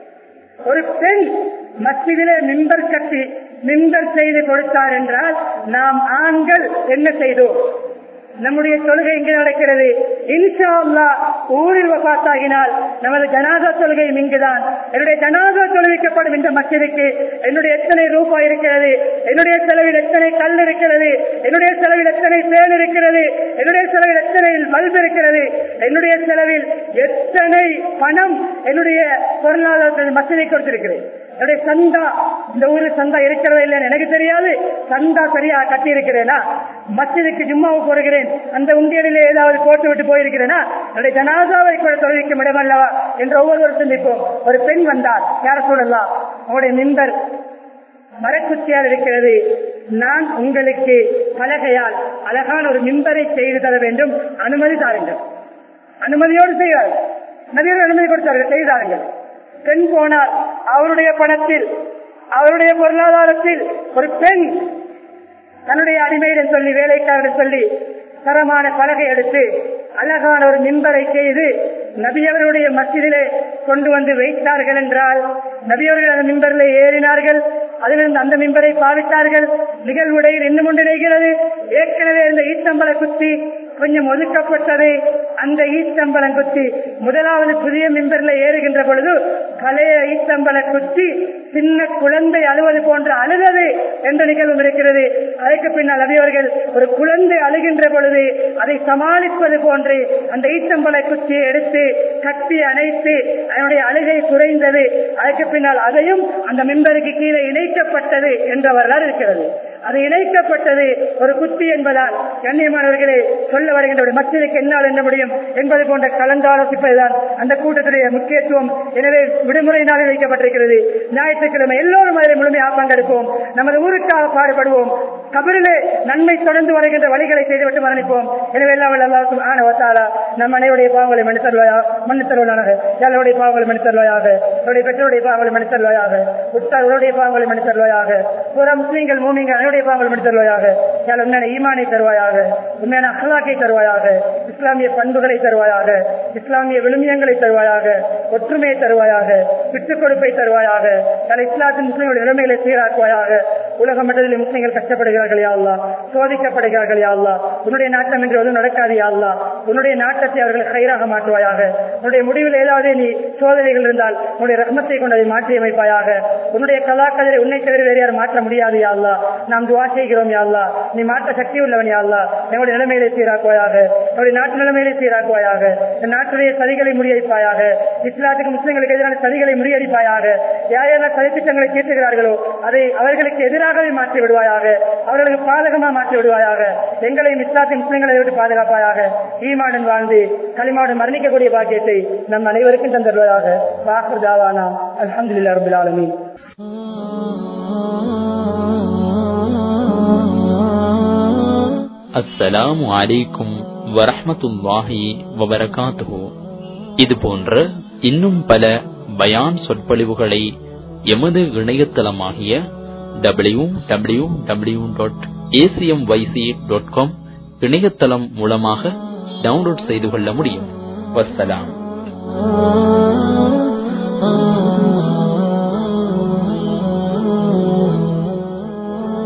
ஒரு பெண் மஸ்ஜிதிலே மின்பர் கட்டி மின்பர் செய்து கொடுத்தார் என்றால் நாம் ஆண்கள் என்ன செய்தோம் நம்முடைய தொழுகை இங்கு நடக்கிறது இன்ஷா அல்லா ஊரில் வபாத்தாகினால் நமது ஜனாதா தொழுகை இங்குதான் என்னுடைய ஜனாதா தொழுவிக்கப்படும் இந்த மசிதிக்கு என்னுடைய எத்தனை ரூபாய் இருக்கிறது என்னுடைய செலவில் எத்தனை கல் இருக்கிறது என்னுடைய செலவில் எத்தனை பேன் இருக்கிறது என்னுடைய செலவில் எத்தனை பல்பு இருக்கிறது என்னுடைய செலவில் எத்தனை பணம் என்னுடைய பொருளாதாரத்தில் மசிதை கொடுத்திருக்கிறேன் என்னுடைய சந்தா இந்த ஊரில் சந்தா இருக்கிறதா இல்லைன்னு எனக்கு தெரியாது சந்தா சரியா கட்டி இருக்கிறேனா மசிதுக்கு ஜும்மாவுக்கு வருகிறேன் அந்த உண்டியலில் ஏதாவது போட்டு விட்டு போயிருக்கிறேனா என்னுடைய ஜனாதாவை கூட தொழிலிக்கும் இடமல்லவா என்று ஒவ்வொருவரும் சிந்திப்போம் ஒரு பெண் வந்தார் யார சொல்லலாம் அவருடைய மின்பர் மரக்குச்சியால் இருக்கிறது நான் உங்களுக்கு பலகையால் அழகான ஒரு மின்பரை செய்து தர வேண்டும் அனுமதி தாருங்கள் அனுமதியோடு செய்வார்கள் நதியோடு அனுமதி கொடுத்தார்கள் செய்தார்கள் பெண் போனார் அவருடைய பணத்தில் அவருடைய பொருளாதாரத்தில் ஒரு பெண் தன்னுடைய அடிமையிடம் சொல்லி வேலைக்காரன் சொல்லி தரமான பலகை எடுத்து அழகான ஒரு மின்பரை செய்து நபியவருடைய மசிதிலே கொண்டு வந்து வைத்தார்கள் என்றால் நபியவர்கள் அந்த மின்பரில் ஏறினார்கள் அதிலிருந்து அந்த மின்பரை பாவித்தார்கள் நிகழ்வுடையில் இன்னும் ஒன்று நிகழ்கிறது ஏற்கனவே இந்த ஈத்தம்பளை குத்தி கொஞ்சம் ஒதுக்கப்பட்டது அந்த ஈஸ்தம்பலம் குத்தி முதலாவது புதிய மிம்பர்ல ஏறுகின்ற பொழுது பழைய ஈஸ்தம்பல குத்தி சின்ன குழந்தை அழுவது போன்று அழுதது என்ற நிகழ்வும் இருக்கிறது அதற்கு பின்னால் அபியவர்கள் ஒரு குழந்தை அழுகின்ற பொழுது அதை சமாளிப்பது போன்று அந்த ஈத்தம்பளை குச்சியை எடுத்து கட்டி அணைத்து அதனுடைய அழுகை குறைந்தது அதற்கு பின்னால் அதையும் அந்த மெம்பருக்கு கீழே இணைக்கப்பட்டது என்ற வரலாறு இருக்கிறது அது இணைக்கப்பட்டது ஒரு குத்தி என்பதால் கண்ணியமானவர்களே சொல்ல வருகின்ற ஒரு மத்தியதுக்கு என்னால் என்ன முடியும் என்பது போன்ற கலந்தாலோசிப்பதுதான் அந்த கூட்டத்துடைய முக்கியத்துவம் எனவே விடுமுறை நாளில் வைக்கப்பட்டிருக்கிறது ஞாயிற்றுக்கிழமை எல்லோரும் அதில் முழுமையாக பங்கெடுப்போம் நமது ஊருக்காக பாடுபடுவோம் கபரிலே நன்மை தொடர்ந்து வருகின்ற வழிகளை செய்துவிட்டு மரணிப்போம் எனவே எல்லாம் எல்லாருக்கும் ஆன வத்தாலா நம் அனைவருடைய பாவங்களை மன்னித்தருவாயா மன்னித்தருவானாக எல்லாருடைய பாவங்களை மன்னித்தருவாயாக என்னுடைய பெற்றோருடைய பாவங்களை மன்னித்தருவாயாக உற்றார்களுடைய பாவங்களை மன்னித்தருவாயாக புற முஸ்லீம்கள் மூமிங்கள் அனைவருடைய பாவங்களை மன்னித்தருவாயாக யார் உண்மையான ஈமானை தருவாயாக உண்மையான அகலாக்கை தருவாயாக இஸ்லாமிய பண்புகளை தருவாயாக இஸ்லாமிய விழுமியங்களை தருவாயாக ஒற்றுமையை தருவாயாக விட்டுக் கொடுப்பை தருவாயாக பல இஸ்லாத்தின் முஸ்லிம்களுடைய நிலைமைகளை சீராக்குவாயாக உலக மட்டத்தில் முஸ்லிம்கள் கஷ்டப்படுகிறார்கள் யா அல்லா சோதிக்கப்படுகிறார்கள் யா அல்லா உன்னுடைய நாட்டம் என்று எதுவும் நடக்காது யா அல்லா உன்னுடைய நாட்டத்தை அவர்கள் கைராக மாற்றுவாயாக உன்னுடைய முடிவில் ஏதாவது நீ சோதனைகள் இருந்தால் உன்னுடைய ரத்னத்தை கொண்டு அதை மாற்றி அமைப்பாயாக உன்னுடைய கலாக்கதிரை உன்னை தவிர வேறு யாரும் மாற்ற முடியாது யா அல்லா நாம் துவா செய்கிறோம் யா அல்லா நீ மாற்ற சக்தி உள்ளவன் யா அல்லா எங்களுடைய நிலைமைகளை சீராக்குவாயாக நம்முடைய நாட்டு நிலைமைகளை சீராக்குவாயாக இந்த நாட்டுடைய சதிகளை முறியடிப்பாயாக இஸ்லாத்துக்கு முஸ்லிம்களுக்கு எதிரான சதிகளை முறியடிப்பாயாக யார் யாரெல்லாம் சதித்திட்டங்களை தீர்த்துகிறார்களோ அதை அவர்களுக்கு எதிராகவே மாற்றி விடுவாயாக அவர்களுக்கு பாதகமா மாற்றி விடுவாயாக எங்களையும் இஸ்லாத்தின் முஸ்லிம்களை விட்டு பாதுகாப்பாயாக ஈமாடன் வாழ்ந்து களிமாடன் மரணிக்கக்கூடிய பாக்கியத்தை நம் அனைவருக்கும் தந்தருவாயாக வாசர் ஜாவானா அலமதுல்லா ரபுல் ஆலமீன் அஸ்ஸலாமு அலைக்கும் வரஹ்மத்துல்லாஹி வபரகாத்துஹு இது போன்ற இன்னும் பல பயான் சொற்பொழிவுகளை எமது இணையதளமாகிய W W W dot ACM YC dot com இணையதளம் மூலமாக டவுன்லோட் செய்து கொள்ள முடியும் வஸ்ஸலாம்